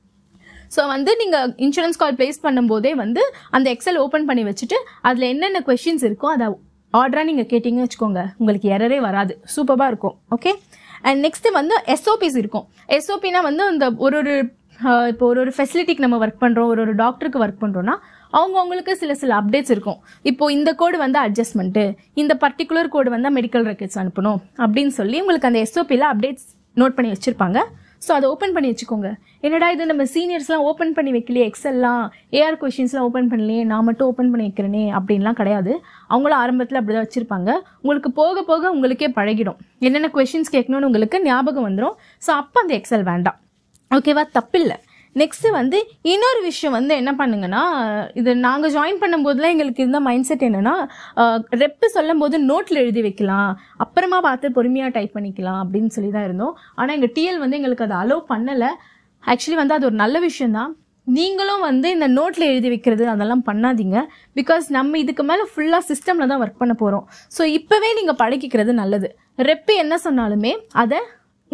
ஸோ வந்து நீங்கள் இன்சூரன்ஸ் கால் ப்ளேஸ் பண்ணும்போதே வந்து அந்த எக்ஸல் ஓப்பன் பண்ணி வச்சுட்டு அதில் என்னென்ன கொஷின்ஸ் இருக்கோ அதை ஆர்டராக நீங்கள் கேட்டிங்கன்னு வச்சுக்கோங்க உங்களுக்கு எரரே வராது சூப்பராக இருக்கும் ஓகே அண்ட் நெக்ஸ்ட்டு வந்து எஸ்ஓபிஸ் இருக்கும் எஸ்ஓபினா வந்து அந்த ஒரு ஒரு இப்போ ஒரு ஒரு ஃபெசிலிட்டிக்கு நம்ம ஒர்க் பண்ணுறோம் ஒரு ஒரு டாக்டருக்கு ஒர்க் பண்ணுறோன்னா அவங்க அவங்களுக்கு சில சில அப்டேட்ஸ் இருக்கும் இப்போ இந்த கோடு வந்து அட்ஜஸ்ட்மெண்ட்டு இந்த பர்டிகுலர் கோடு வந்து மெடிக்கல் ரெக்கார்ட்ஸ் அனுப்பணும் அப்படின்னு சொல்லி உங்களுக்கு அந்த எஸ்ஓபியில் அப்டேட்ஸ் நோட் பண்ணி வச்சுருப்பாங்க ஸோ அதை ஓப்பன் பண்ணி வச்சுக்கோங்க என்னடா இது நம்ம சீனியர்ஸ்லாம் ஓப்பன் பண்ணி வைக்கலையே எக்ஸல்லாம் ஏஆர் கொஷின்ஸ்லாம் ஓப்பன் பண்ணலையே நான் மட்டும் ஓப்பன் பண்ணி வைக்கிறேனே அப்படின்லாம் கிடையாது அவங்களும் ஆரம்பத்தில் அப்படி தான் வச்சுருப்பாங்க உங்களுக்கு போக போக உங்களுக்கே பழகிடும் என்னென்ன கொஷின்ஸ் கேட்கணும்னு உங்களுக்கு ஞாபகம் வந்துடும் ஸோ அப்போ அந்த எக்ஸல் வேண்டாம் ஓகேவா தப்பில்லை நெக்ஸ்ட் வந்து இன்னொரு விஷயம் வந்து என்ன பண்ணுங்கன்னா இது நாங்கள் ஜாயின் பண்ணும்போதுலாம் எங்களுக்கு இருந்த மைண்ட் செட் என்னன்னா ரெப்பு சொல்லும் போது நோட்டில் எழுதி வைக்கலாம் அப்புறமா பார்த்து பொறுமையாக டைப் பண்ணிக்கலாம் அப்படின்னு சொல்லி தான் இருந்தோம் ஆனால் எங்கள் டிஎல் வந்து எங்களுக்கு அதை அலோவ் பண்ணலை ஆக்சுவலி வந்து அது ஒரு நல்ல விஷயம்தான் நீங்களும் வந்து இந்த நோட்டில் எழுதி வைக்கிறது அதெல்லாம் பண்ணாதீங்க பிகாஸ் நம்ம இதுக்கு மேலே ஃபுல்லாக சிஸ்டமில் தான் ஒர்க் பண்ண போகிறோம் ஸோ இப்போவே நீங்கள் பழகிக்கிறது நல்லது ரெப்பு என்ன சொன்னாலுமே அதை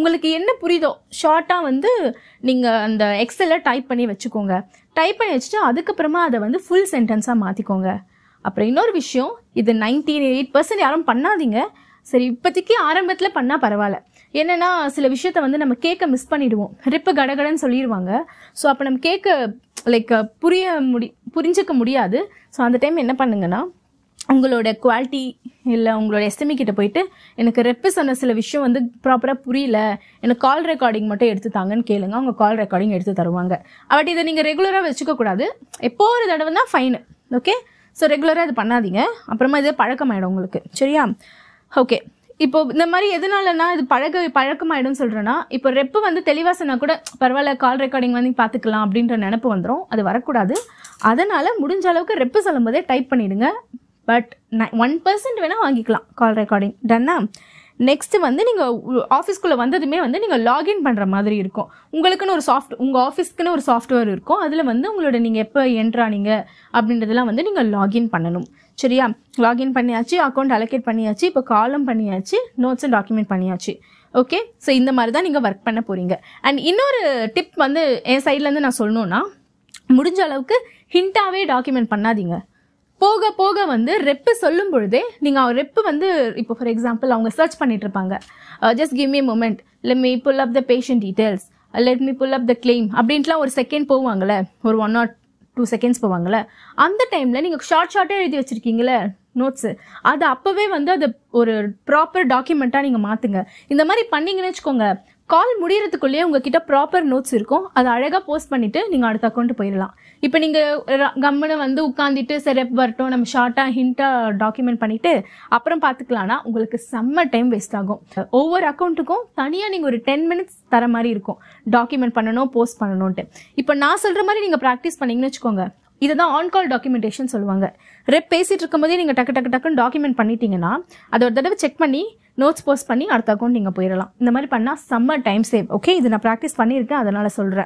உங்களுக்கு என்ன புரியுதோ ஷார்ட்டாக வந்து நீங்கள் அந்த எக்ஸலில் டைப் பண்ணி வச்சுக்கோங்க டைப் பண்ணி வச்சுட்டு அதுக்கப்புறமா அதை வந்து ஃபுல் சென்டென்ஸாக மாற்றிக்கோங்க அப்புறம் இன்னொரு விஷயம் இது நைன்டி எயிட் பர்சன்ட் யாரும் பண்ணாதீங்க சரி இப்போதைக்கு ஆரம்பத்தில் பண்ணால் பரவாயில்ல என்னன்னா சில விஷயத்த வந்து நம்ம கேட்க மிஸ் பண்ணிடுவோம் ரிப்பு கடகடன்னு சொல்லிடுவாங்க ஸோ அப்போ நம்ம கேட்க லைக் புரிய முடி புரிஞ்சுக்க முடியாது ஸோ அந்த டைம் என்ன பண்ணுங்கன்னா உங்களோட குவாலிட்டி இல்லை உங்களோட எஸ்எம்இ கிட்ட போயிட்டு எனக்கு ரெப்பு சொன்ன சில விஷயம் வந்து ப்ராப்பராக புரியல எனக்கு கால் ரெக்கார்டிங் மட்டும் எடுத்து தாங்கன்னு கேளுங்க அவங்க கால் ரெக்கார்டிங் எடுத்து தருவாங்க பட் இதை நீங்கள் ரெகுலராக வச்சுக்க கூடாது எப்போ ஒரு தடவை தான் ஃபைனு ஓகே ஸோ ரெகுலராக இது பண்ணாதீங்க அப்புறமா இது பழக்கமாயிடும் உங்களுக்கு சரியா ஓகே இப்போ இந்த மாதிரி எதனாலனா இது பழக பழக்கமாயிடும் சொல்கிறேன்னா இப்போ ரெப்பு வந்து தெளிவாக சொன்னா கூட பரவாயில்ல கால் ரெக்கார்டிங் வந்து பார்த்துக்கலாம் அப்படின்ற நினப்பு வந்துடும் அது வரக்கூடாது அதனால் முடிஞ்ச அளவுக்கு ரெப்பு சொல்லும்போதே டைப் பண்ணிடுங்க பட் ஒன் பர்சன்ட் வேணால் வாங்கிக்கலாம் கால் ரெக்கார்டிங் டன்னா நெக்ஸ்ட் வந்து நீங்கள் ஆஃபீஸ்க்குள்ளே வந்ததுமே வந்து நீங்கள் லாகின் பண்ணுற மாதிரி இருக்கும் உங்களுக்குன்னு ஒரு சாஃப்ட் உங்கள் ஆஃபீஸ்க்குன்னு ஒரு சாஃப்ட்வேர் இருக்கும் அதில் வந்து உங்களோட நீங்கள் எப்போ என்ட்ரானீங்க அப்படின்றதெல்லாம் வந்து நீங்கள் லாகின் பண்ணணும் சரியா லாகின் பண்ணியாச்சு அக்கௌண்ட் அலோகேட் பண்ணியாச்சு இப்போ காலம் பண்ணியாச்சு நோட்ஸும் டாக்குமெண்ட் பண்ணியாச்சு ஓகே ஸோ இந்த மாதிரி தான் நீங்கள் ஒர்க் பண்ண போகிறீங்க அண்ட் இன்னொரு டிப் வந்து என் சைட்லேருந்து நான் சொல்லணுன்னா முடிஞ்ச அளவுக்கு ஹிண்டாவே டாக்குமெண்ட் பண்ணாதீங்க போக போக வந்து ரெப்பு சொல்லும் பொழுதே நீங்கள் ரெப்பு வந்து இப்போ ஃபார் எக்ஸாம்பிள் அவங்க சர்ச் பண்ணிட்டு இருப்பாங்க just give me moment let me pull up the patient details let me pull up the claim அப்படின்ட்டுலாம் ஒரு செகண்ட் போவாங்கல்ல ஒரு ஒன் ஆர் டூ செகண்ட்ஸ் போவாங்கல்ல அந்த டைமில் நீங்கள் ஷார்ட் ஷார்ட்டாக எழுதி வச்சுருக்கீங்களே நோட்ஸு அது அப்போவே வந்து அதை ஒரு ப்ராப்பர் டாக்குமெண்ட்டாக நீங்கள் மாற்றுங்க இந்த மாதிரி பண்ணீங்கன்னு வச்சுக்கோங்க கால் முடியறதுக்குள்ளேயே உங்ககிட்ட ப்ராப்பர் நோட்ஸ் இருக்கும் அதை அழகாக போஸ்ட் பண்ணிவிட்டு நீங்கள் அடுத்த அக்கௌண்ட் போயிடலாம் இப்போ நீங்கள் கம்முன்னு வந்து உட்காந்துட்டு சரி எப்போ வரட்டும் நம்ம ஷார்ட்டாக ஹிண்ட்டாக டாக்குமெண்ட் பண்ணிவிட்டு அப்புறம் பார்த்துக்கலாம்னா உங்களுக்கு செம்ம டைம் வேஸ்ட் ஆகும் ஒவ்வொரு அக்கௌண்ட்டுக்கும் தனியாக நீங்கள் ஒரு டென் மினிட்ஸ் தர மாதிரி இருக்கும் டாக்குமெண்ட் பண்ணணும் போஸ்ட் பண்ணணும்ட்டு இப்போ நான் சொல்கிற மாதிரி நீங்கள் ப்ராக்டிஸ் பண்ணீங்கன்னு வச்சுக்கோங்க இதை தான் ஆன் கால் டாக்குமெண்டேஷன் சொல்லுவாங்க ரெப் பேசிட்டு இருக்கும்போதே நீங்கள் டக்கு டக்கு டக்குன்னு டாக்குமெண்ட் பண்ணிட்டீங்கன்னா அதை ஒரு தடவை செக் பண்ணி நோட்ஸ் போஸ்ட் பண்ணி அடுத்த அக்கௌண்ட் நீங்கள் போயிடலாம் இந்த மாதிரி பண்ணால் செம்ம டைம் சேவ் ஓகே இது நான் ப்ராக்டிஸ் பண்ணியிருக்கேன் அதனால் சொல்கிறேன்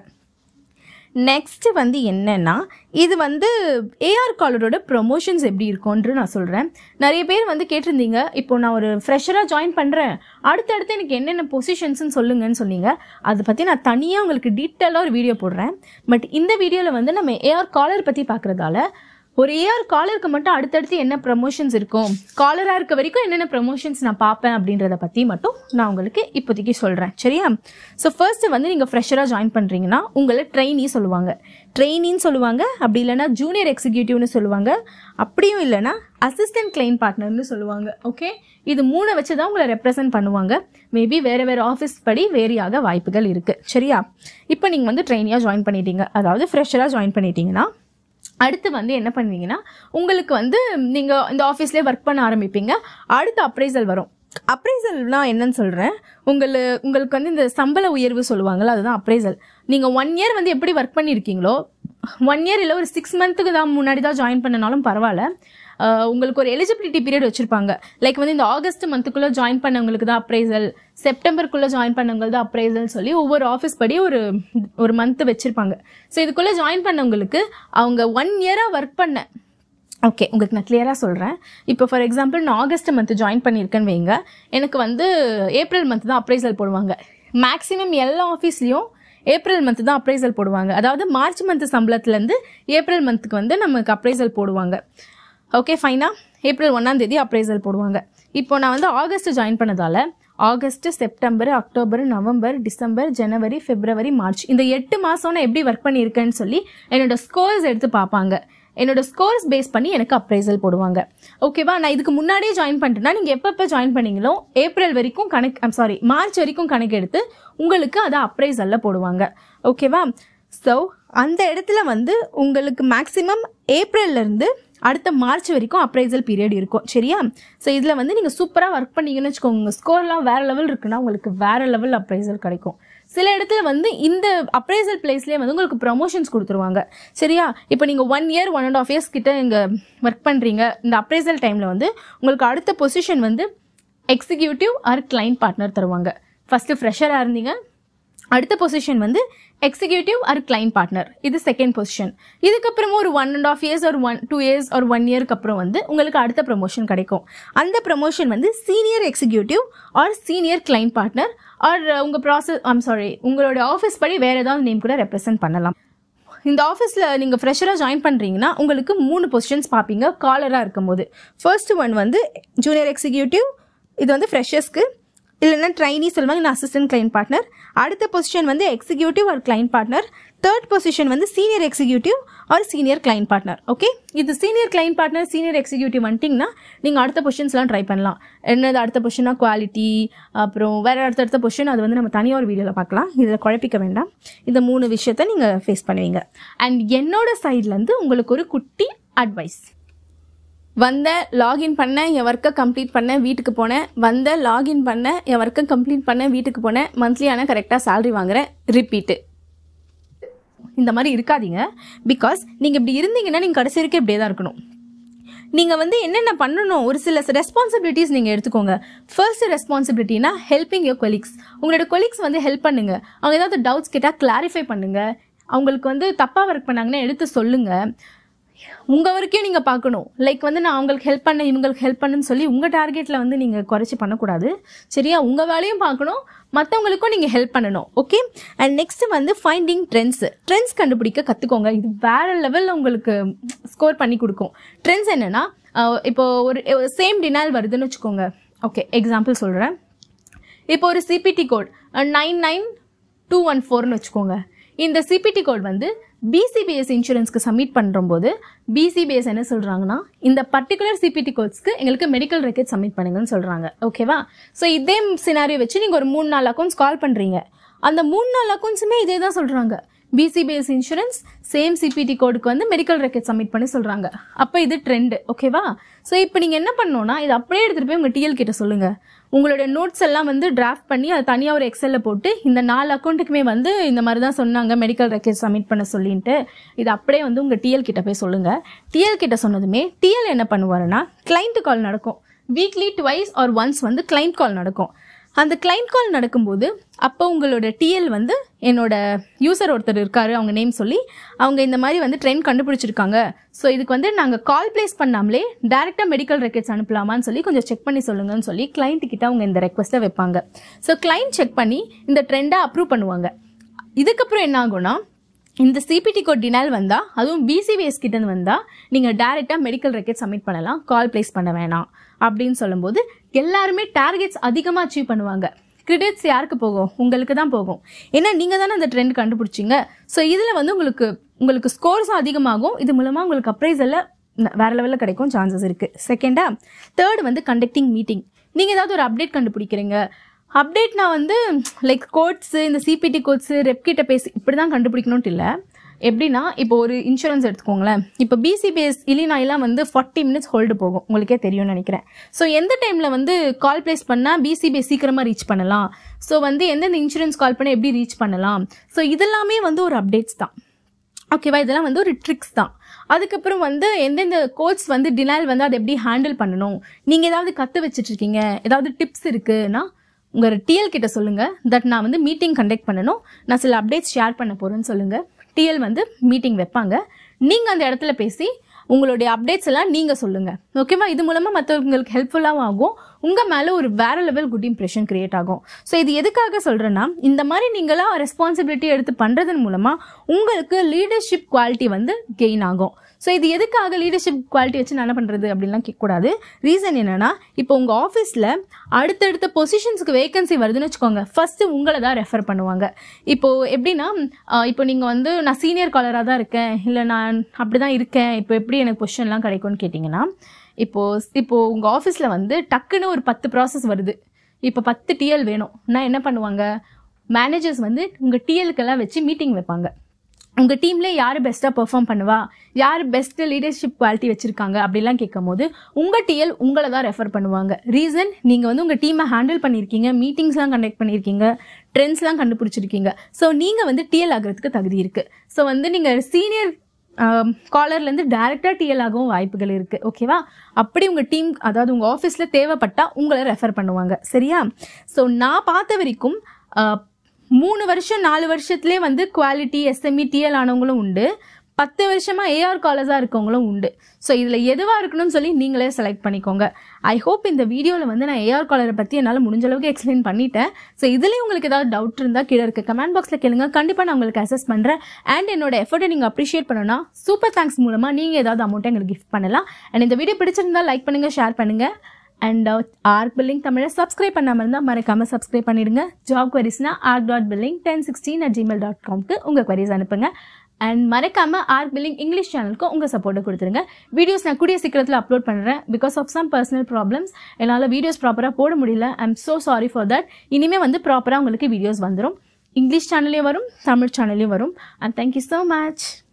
நெக்ஸ்ட் வந்து என்னன்னா இது வந்து ஏஆர் காலரோட ப்ரொமோஷன்ஸ் எப்படி இருக்கும்ன்று நான் சொல்கிறேன் நிறைய பேர் வந்து கேட்டிருந்தீங்க இப்போ நான் ஒரு ஃப்ரெஷராக ஜாயின் பண்ணுறேன் அடுத்தடுத்து எனக்கு என்னென்ன பொசிஷன்ஸ்னு சொல்லுங்கன்னு சொன்னீங்க அதை பற்றி நான் தனியாக உங்களுக்கு டீட்டெயிலாக ஒரு வீடியோ போடுறேன் பட் இந்த வீடியோவில் வந்து நம்ம ஏஆர் காலர் பற்றி பார்க்குறதால ஒரு ஏஆர் காலருக்கு மட்டும் அடுத்தடுத்து என்ன ப்ரமோஷன்ஸ் இருக்கும் காலராக இருக்க வரைக்கும் என்னென்ன ப்ரமோஷன்ஸ் நான் பார்ப்பேன் அப்படின்றத பற்றி மட்டும் நான் உங்களுக்கு இப்போதைக்கு சொல்கிறேன் சரியா ஸோ ஃபர்ஸ்ட் வந்து நீங்கள் ஃப்ரெஷராக ஜாயின் பண்ணுறீங்கன்னா உங்களை ட்ரெயினி சொல்லுவாங்க ட்ரெயினின்னு சொல்லுவாங்க அப்படி இல்லைன்னா ஜூனியர் எக்ஸிக்யூட்டிவ்னு சொல்லுவாங்க அப்படியும் இல்லைன்னா அசிஸ்டன்ட் கிளைன் பார்ட்னர்னு சொல்லுவாங்க ஓகே இது மூணை வச்சு தான் உங்களை ரெப்ரசன்ட் பண்ணுவாங்க மேபி வேறு வேறு ஆஃபீஸ் படி வேரியாக வாய்ப்புகள் இருக்குது சரியா இப்போ நீங்கள் வந்து ட்ரெயினியாக ஜாயின் பண்ணிட்டீங்க அதாவது ஃப்ரெஷராக ஜாயின் பண்ணிட்டீங்கன்னா அடுத்து வந்து என்ன பண்ணுவீங்கன்னா உங்களுக்கு வந்து நீங்கள் இந்த ஆஃபீஸ்லேயே ஒர்க் பண்ண ஆரம்பிப்பீங்க அடுத்து அப்ரைசல் வரும் அப்ரைசல்னா என்னன்னு சொல்கிறேன் உங்களு உங்களுக்கு வந்து இந்த சம்பள உயர்வு சொல்லுவாங்கள்ல அதுதான் அப்ரைசல் நீங்கள் ஒன் இயர் வந்து எப்படி ஒர்க் பண்ணியிருக்கீங்களோ ஒன் இயர் இல்லை ஒரு சிக்ஸ் மந்த்துக்கு தான் முன்னாடி தான் ஜாயின் பண்ணனாலும் பரவாயில்ல அஹ் உங்களுக்கு ஒரு எலிஜிபிலிட்டி பீரியட் வச்சுருப்பாங்க லைக் வந்து இந்த ஆகஸ்ட் மந்த்துக்குள்ளே ஜாயின் பண்ணவங்களுக்கு தான் அப்ரைசல் செப்டம்பருக்குள்ளே ஜாயின் பண்ணவங்க தான் அப்ரைசல் சொல்லி ஒவ்வொரு ஆஃபீஸ் படி ஒரு ஒரு மந்த் வச்சுருப்பாங்க ஸோ இதுக்குள்ளே ஜாயின் பண்ணவங்களுக்கு அவங்க ஒன் இயராக ஒர்க் பண்ண ஓகே உங்களுக்கு நான் கிளியராக சொல்கிறேன் இப்போ ஃபார் எக்ஸாம்பிள் நான் ஆகஸ்ட் மந்த் ஜாயின் பண்ணியிருக்கேன்னு வைங்க எனக்கு வந்து ஏப்ரல் மந்த் தான் அப்ரைசல் போடுவாங்க மேக்ஸிமம் எல்லா ஆஃபீஸ்லேயும் ஏப்ரல் மந்த் தான் அப்ரைசல் போடுவாங்க அதாவது மார்ச் மந்த் சம்பளத்துலேருந்து ஏப்ரல் மந்த்துக்கு வந்து நமக்கு அப்ரைசல் போடுவாங்க ஓகே ஃபைனா ஏப்ரல் ஒன்றாம் தேதி அப்ரைசல் போடுவாங்க இப்போ நான் வந்து ஆகஸ்ட் ஜாயின் பண்ணதால August September October November December ஜனவரி பிப்ரவரி மார்ச் இந்த எட்டு மாதம் நான் எப்படி ஒர்க் பண்ணியிருக்கேன்னு சொல்லி என்னோட ஸ்கோர்ஸ் எடுத்து பார்ப்பாங்க என்னோட ஸ்கோர்ஸ் பேஸ் பண்ணி எனக்கு அப்ரைசல் போடுவாங்க ஓகேவா நான் இதுக்கு முன்னாடியே ஜாயின் பண்ணிட்டேன்னா நீங்கள் எப்பப்போ ஜாயின் பண்ணீங்களோ ஏப்ரல் வரைக்கும் கணக்கு ஐம் சாரி மார்ச் வரைக்கும் கணக்கு எடுத்து உங்களுக்கு அதை அப்ரைசலில் போடுவாங்க ஓகேவா ஸோ அந்த இடத்துல வந்து உங்களுக்கு மேக்ஸிமம் ஏப்ரல்லேருந்து அடுத்த மார்ச் வரைக்கும் அப்ரைசல் பீரியட் இருக்கும் சரியா ஸோ இதில் வந்து நீங்கள் சூப்பராக ஒர்க் பண்ணீங்கன்னு வச்சுக்கோங்க உங்கள் ஸ்கோர்லாம் வேறு லெவல் இருக்குன்னா உங்களுக்கு வேறு லெவல் அப்ரைசல் கிடைக்கும் சில இடத்துல வந்து இந்த அப்ரைசல் பிளேஸ்லேயே வந்து உங்களுக்கு ப்ரொமோஷன்ஸ் கொடுத்துருவாங்க சரியா இப்போ நீங்கள் one year one and half years கிட்ட இங்கே ஒர்க் பண்ணுறீங்க இந்த அப்ரைசல் டைமில் வந்து உங்களுக்கு அடுத்த பொசிஷன் வந்து எக்ஸிக்யூட்டிவ் ஆர் கிளைண்ட் பார்ட்னர் தருவாங்க ஃபஸ்ட்டு ஃப்ரெஷராக இருந்தீங்க அடுத்த பொசிஷன் வந்து எக்ஸிக்யூட்டிவ் ஆர் கிளைண்ட் பார்ட்னர் இது செகண்ட் பொசிஷன் இதுக்கப்புறமா ஒரு ஒன் அண்ட் ஆஃப் இயர்ஸ் ஒரு ஒன் டூ இயர்ஸ் ஒரு ஒன் இயர்க்கு அப்புறம் வந்து உங்களுக்கு அடுத்த ப்ரமோஷன் கிடைக்கும் அந்த ப்ரமோஷன் வந்து senior executive or senior client partner or உங்கள் ப்ராசஸ் ஐம் சாரி உங்களோட ஆஃபீஸ் படி வேறு ஏதாவது நேம் கூட ரெப்ரசென்ட் பண்ணலாம் இந்த ஆஃபீஸில் நீங்கள் ஃப்ரெஷராக ஜாயின் பண்ணுறீங்கன்னா உங்களுக்கு மூணு பொசிஷன்ஸ் பார்ப்பீங்க காலராக இருக்கும்போது ஃபர்ஸ்ட் ஒன் வந்து ஜூனியர் எக்ஸிக்யூட்டிவ் இது வந்து ஃப்ரெஷர்ஸ்க்கு இல்லைன்னா ட்ரைனி சொல்லுவாங்க நான் அசிஸ்டன்ட் கிளைண்ட் பார்ட்னர் அடுத்த பொசிஷன் வந்து executive or client partner third position வந்து senior executive or senior client partner okay இது senior client partner senior executive வந்துட்டிங்கன்னா நீங்கள் அடுத்த பொசிஷன்ஸ்லாம் ட்ரை பண்ணலாம் என்னது அடுத்த பொசிஷனா குவாலிட்டி அப்புறம் வேறு அடுத்தடுத்த பொசிஷன் அது வந்து நம்ம தனியாக ஒரு வீடியோவில் பார்க்கலாம் இதில் குழப்பிக்க வேண்டாம் இந்த மூணு விஷயத்த நீங்கள் ஃபேஸ் பண்ணுவீங்க அண்ட் என்னோட சைட்லேருந்து உங்களுக்கு ஒரு குட்டி அட்வைஸ் வந்தேன் லாகின் பண்ணேன் என் ஒர்க்கை கம்ப்ளீட் பண்ணேன் வீட்டுக்கு போனேன் வந்தேன் லாகின் பண்ணேன் என் ஒர்க்கை கம்ப்ளீட் பண்ணேன் வீட்டுக்கு போனேன் மந்த்லி ஆனால் கரெக்டாக சேலரி வாங்குறேன் ரிப்பீட்டு இந்த மாதிரி இருக்காதீங்க பிகாஸ் நீங்கள் இப்படி இருந்தீங்கன்னா நீங்கள் கடைசி வரைக்கும் இப்படியே தான் இருக்கணும் நீங்கள் வந்து என்னென்ன பண்ணணும் ஒரு சில ரெஸ்பான்சிபிலிட்டிஸ் நீங்கள் எடுத்துக்கோங்க ஃபர்ஸ்ட் ரெஸ்பான்சிபிலிட்டினா ஹெல்பிங் யோர் கொலீக்ஸ் உங்களோட கொலீக்ஸ் வந்து ஹெல்ப் பண்ணுங்க அவங்க ஏதாவது டவுட்ஸ் கேட்டால் கிளாரிஃபை பண்ணுங்க அவங்களுக்கு வந்து தப்பாக ஒர்க் பண்ணாங்கன்னா எடுத்து சொல்லுங்கள் உங்கள் வரைக்கும் நீங்கள் பார்க்கணும் லைக் வந்து நான் அவங்களுக்கு ஹெல்ப் பண்ண இவங்களுக்கு ஹெல்ப் பண்ணுன்னு சொல்லி உங்கள் டார்கெட்டில் வந்து நீங்கள் குறைச்சி பண்ணக்கூடாது சரியா உங்கள் வேலையும் பார்க்கணும் மற்றவங்களுக்கும் நீங்கள் ஹெல்ப் பண்ணணும் ஓகே அண்ட் நெக்ஸ்ட் வந்து ஃபைண்டிங் ட்ரெண்ட்ஸ் ட்ரெண்ட்ஸ் கண்டுபிடிக்க கற்றுக்கோங்க இது வேற லெவலில் உங்களுக்கு ஸ்கோர் பண்ணி கொடுக்கும் ட்ரெண்ட்ஸ் என்னென்னா இப்போ ஒரு சேம் டினால் வருதுன்னு வச்சுக்கோங்க ஓகே எக்ஸாம்பிள் சொல்கிறேன் இப்போ ஒரு CPT code nine nine two one ஃபோர்னு வச்சுக்கோங்க இந்த சிபிடி கோட் வந்து பிசிபிஎஸ் இன்சூரன்ஸ்க்கு சப்மிட் பண்ணும்போது பிசிபிஎஸ் என்ன சொல்கிறாங்கன்னா இந்த பர்டிகுலர் சிபிடி கோட்ஸ்க்கு எங்களுக்கு மெடிக்கல் ரெக்கார்ட் சப்மிட் பண்ணுங்கன்னு சொல்கிறாங்க ஓகேவா ஸோ இதே சினாரியோ வச்சு நீங்கள் ஒரு மூணு நாலு அக்கௌண்ட்ஸ் கால் பண்ணுறீங்க அந்த மூணு நாலு அக்கௌண்ட்ஸுமே இதே தான் சொல்கிறாங்க பிசிபிஎஸ் இன்சூரன்ஸ் சேம் சிபிடி கோடுக்கு வந்து மெடிக்கல் ரெக்கார்ட் சப்மிட் பண்ணி சொல்கிறாங்க அப்போ இது ட்ரெண்டு ஓகேவா ஸோ இப்போ நீங்கள் என்ன பண்ணணும்னா இது அப்படியே எடுத்துகிட்டு போய் உங்கள் டிஎல் கிட்ட சொல்லுங்கள் உங்களுடைய நோட்ஸ் எல்லாம் வந்து டிராஃப்ட் பண்ணி அது தனியாக ஒரு எக்ஸலில் போட்டு இந்த நாலு அக்கௌண்ட்டுக்குமே வந்து இந்த மாதிரி தான் சொன்னாங்க மெடிக்கல் ரெக்கார்ட் சப்மிட் பண்ண சொல்லின்ட்டு இது அப்படியே வந்து உங்கள் டிஎல் கிட்ட போய் சொல்லுங்கள் டிஎல் கிட்ட சொன்னதுமே டிஎல் என்ன பண்ணுவாருன்னா கிளைண்ட் கால் நடக்கும் வீக்லி ட்வைஸ் ஆர் ஒன்ஸ் வந்து கிளைண்ட் கால் நடக்கும் அந்த கிளைண்ட் கால் நடக்கும்போது அப்போ உங்களோட டிஎல் வந்து என்னோட யூசர் ஒருத்தர் இருக்காரு அவங்க நேம் சொல்லி அவங்க இந்த மாதிரி வந்து ட்ரெண்ட் கண்டுபிடிச்சிருக்காங்க ஸோ இதுக்கு வந்து நாங்கள் கால் பிளேஸ் பண்ணாமலே டேரெக்டாக மெடிக்கல் ரெக்கார்ட்ஸ் அனுப்பலாமான்னு சொல்லி கொஞ்சம் செக் பண்ணி சொல்லுங்கன்னு சொல்லி கிளைண்ட் கிட்ட அவங்க இந்த ரெக்வஸ்ட்டை வைப்பாங்க ஸோ கிளைண்ட் செக் பண்ணி இந்த ட்ரெண்டை அப்ரூவ் பண்ணுவாங்க இதுக்கப்புறம் என்ன ஆகும்னா இந்த சிபிடி கோட் டினால் வந்தால் அதுவும் பிசிபிஎஸ் கிட்டேருந்து வந்தால் நீங்கள் டேரெக்டாக மெடிக்கல் ரெக்கார்ட் சப்மிட் பண்ணலாம் கால் பிளேஸ் பண்ண வேணாம் அப்படின்னு சொல்லும்போது எல்லாருமே டார்கெட்ஸ் அதிகமாக அச்சீவ் பண்ணுவாங்க கிரெடிட்ஸ் யாருக்கு போகும் உங்களுக்கு தான் போகும் ஏன்னா நீங்கள் தானே அந்த ட்ரெண்ட் கண்டுபிடிச்சிங்க ஸோ இதில் வந்து உங்களுக்கு உங்களுக்கு ஸ்கோர்ஸும் அதிகமாகும் இது மூலமாக உங்களுக்கு அப்ரைஸில் வேற லெவலில் கிடைக்கும் சான்சஸ் இருக்குது செகண்டா தேர்ட் வந்து கண்டக்டிங் மீட்டிங் நீங்கள் ஏதாவது ஒரு அப்டேட் கண்டுபிடிக்கிறீங்க அப்டேட்னா வந்து லைக் கோட்ஸு இந்த சிபிடி கோட்ஸு ரெப்கிட்ட பேசி இப்படி தான் கண்டுபிடிக்கணும்ட்டு இல்லை எப்படின்னா இப்போ ஒரு இன்சூரன்ஸ் எடுத்துக்கோங்களேன் இப்போ பிசிபிஎஸ் இலினாயெல்லாம் வந்து ஃபார்ட்டி மினிட்ஸ் ஹோல்டு போகும் உங்களுக்கே தெரியும்னு நினைக்கிறேன் ஸோ எந்த டைமில் வந்து கால் பிளேஸ் பண்ணால் பிசிபிஎஸ் சீக்கிரமாக ரீச் பண்ணலாம் ஸோ வந்து எந்தெந்த இன்சூரன்ஸ் கால் பண்ணி எப்படி ரீச் பண்ணலாம் ஸோ இதெல்லாமே வந்து ஒரு அப்டேட்ஸ் தான் ஓகேவா இதெல்லாம் வந்து ஒரு ட்ரிக்ஸ் தான் அதுக்கப்புறம் வந்து எந்தெந்த கோட்ஸ் வந்து டினால் வந்து அதை எப்படி ஹேண்டில் பண்ணணும் நீங்கள் ஏதாவது கற்று வச்சுட்ருக்கீங்க ஏதாவது டிப்ஸ் இருக்குன்னா உங்கள் டிஎல் கிட்ட சொல்லுங்கள் தட் நான் வந்து மீட்டிங் கண்டக்ட் பண்ணணும் நான் சில அப்டேட்ஸ் ஷேர் பண்ண போகிறேன்னு சொல்லுங்கள் டிஎல் வந்து மீட்டிங் வைப்பாங்க நீங்கள் அந்த இடத்துல பேசி உங்களுடைய அப்டேட்ஸ் எல்லாம் நீங்கள் சொல்லுங்கள் ஓகேவா இது மூலமாக மற்றவங்களுக்கு ஹெல்ப்ஃபுல்லாகவும் ஆகும் உங்கள் மேலே ஒரு வேற லெவல் குட் இம்ப்ரெஷன் கிரியேட் ஆகும் ஸோ இது எதுக்காக சொல்கிறேன்னா இந்த மாதிரி நீங்களாம் ரெஸ்பான்சிபிலிட்டி எடுத்து பண்ணுறதன் மூலமாக உங்களுக்கு லீடர்ஷிப் குவாலிட்டி வந்து கெயின் ஆகும் ஸோ இது எதுக்காக லீடர்ஷிப் குவாலிட்டி வச்சு நான் என்ன பண்ணுறது அப்படின்லாம் கேட்கக்கூடாது ரீசன் என்னென்னா இப்போ உங்கள் ஆஃபீஸில் அடுத்தடுத்த பொசிஷன்ஸுக்கு வேகன்சி வருதுன்னு வச்சுக்கோங்க ஃபஸ்ட்டு உங்களை தான் ரெஃபர் பண்ணுவாங்க இப்போது எப்படின்னா ஆஹ் இப்போ நீங்கள் வந்து நான் சீனியர் காலராக தான் இருக்கேன் இல்லை நான் அப்படி தான் இருக்கேன் இப்போ எப்படி எனக்கு பொசிஷன்லாம் கிடைக்கும்னு கேட்டிங்கன்னா இப்போது இப்போது உங்கள் ஆஃபீஸில் வந்து டக்குன்னு ஒரு பத்து ப்ராசஸ் வருது இப்போ பத்து டிஎல் வேணும் நான் என்ன பண்ணுவாங்க மேனேஜர்ஸ் வந்து உங்கள் டிஎலுக்கெல்லாம் வச்சு மீட்டிங் வைப்பாங்க உங்கள் டீம்ல யார் பெஸ்ட்டாக பெர்ஃபார்ம் பண்ணுவா யார் பெஸ்ட் லீடர்ஷிப் குவாலிட்டி வச்சுருக்காங்க அப்படிலாம் கேட்கும் போது உங்கள் டிஎல் உங்களை தான் ரெஃபர் பண்ணுவாங்க ரீசன் நீங்கள் வந்து உங்கள் டீமை ஹேண்டில் பண்ணியிருக்கீங்க மீட்டிங்ஸ்லாம் கண்டக்ட் பண்ணியிருக்கீங்க ட்ரெண்ட்ஸ்லாம் கண்டுபிடிச்சிருக்கீங்க ஸோ நீங்கள் வந்து டிஎல் ஆகிறதுக்கு தகுதி இருக்குது ஸோ வந்து நீங்கள் சீனியர் காலர்லேருந்து டேரெக்டாக டிஎல் ஆகவும் வாய்ப்புகள் இருக்குது ஓகேவா அப்படி உங்கள் டீம் அதாவது உங்கள் ஆஃபீஸில் தேவைப்பட்டால் உங்களை ரெஃபர் பண்ணுவாங்க சரியா ஸோ நான் பார்த்த வரைக்கும் மூணு வருஷம் நாலு வருஷத்துலேயே வந்து குவாலிட்டி எஸ்எம்இ டிஎல் ஆனவங்களும் உண்டு பத்து வருஷமாக ஏஆர் காலர்ஸாக இருக்கவங்களும் உண்டு ஸோ இதில் எதுவாக இருக்கணும்னு சொல்லி நீங்களே செலக்ட் பண்ணிக்கோங்க ஐ ஹோப் இந்த வீடியோவில் வந்து நான் ஏஆர் காலரை பற்றி என்னால் முடிஞ்ச அளவுக்கு எக்ஸ்பிளைன் பண்ணிட்டேன் ஸோ இதுலேயும் உங்களுக்கு ஏதாவது டவுட் இருந்தால் கீழே இருக்க கமெண்ட் பாக்ஸில் கேளுங்க கண்டிப்பாக நான் உங்களுக்கு அசஸ் பண்ணுறேன் அண்ட் என்னோட எஃபர்ட்டை நீங்கள் அப்ரிஷியேட் பண்ணணும்னா சூப்பர் தேங்க்ஸ் மூலமாக நீங்கள் ஏதாவது அமௌண்ட்டை எங்களுக்கு கிஃப்ட் பண்ணலாம் அண்ட் இந்த வீடியோ பிடிச்சிருந்தா லைக் பண்ணுங்கள் ஷேர் பண்ணுங்கள் அண்ட் ஆர்க் பில்லிங் தமிழை சப்ஸ்கிரைப் பண்ணாமல் இருந்தால் மறக்காமல் சப்ஸ்கிரைப் பண்ணிடுங்க ஜாப் queries-னா arc dot billing ten sixteen at Gmail dot காம்க்கு உங்கள் queries அனுப்புங்க அண்ட் மறக்காம ஆர்க் பில்லிங் இங்கிலீஷ் சேனலுக்கு உங்கள் சப்போர்ட்டை கொடுத்துருங்க வீடியோஸ் நான் கூடிய சீக்கிரத்தில் அப்லோட் பண்ணுறேன் because of some personal problems என்னால் வீடியோஸ் ப்ராப்பராக போட முடியல I am so sorry for that இனிமேல் வந்து ப்ராப்பராக உங்களுக்கு வீடியோஸ் வந்துடும் இங்கிலீஷ் சேனல்லையும் வரும் தமிழ் சேனல்லையும் வரும் அண்ட் தேங்க்யூ ஸோ மச்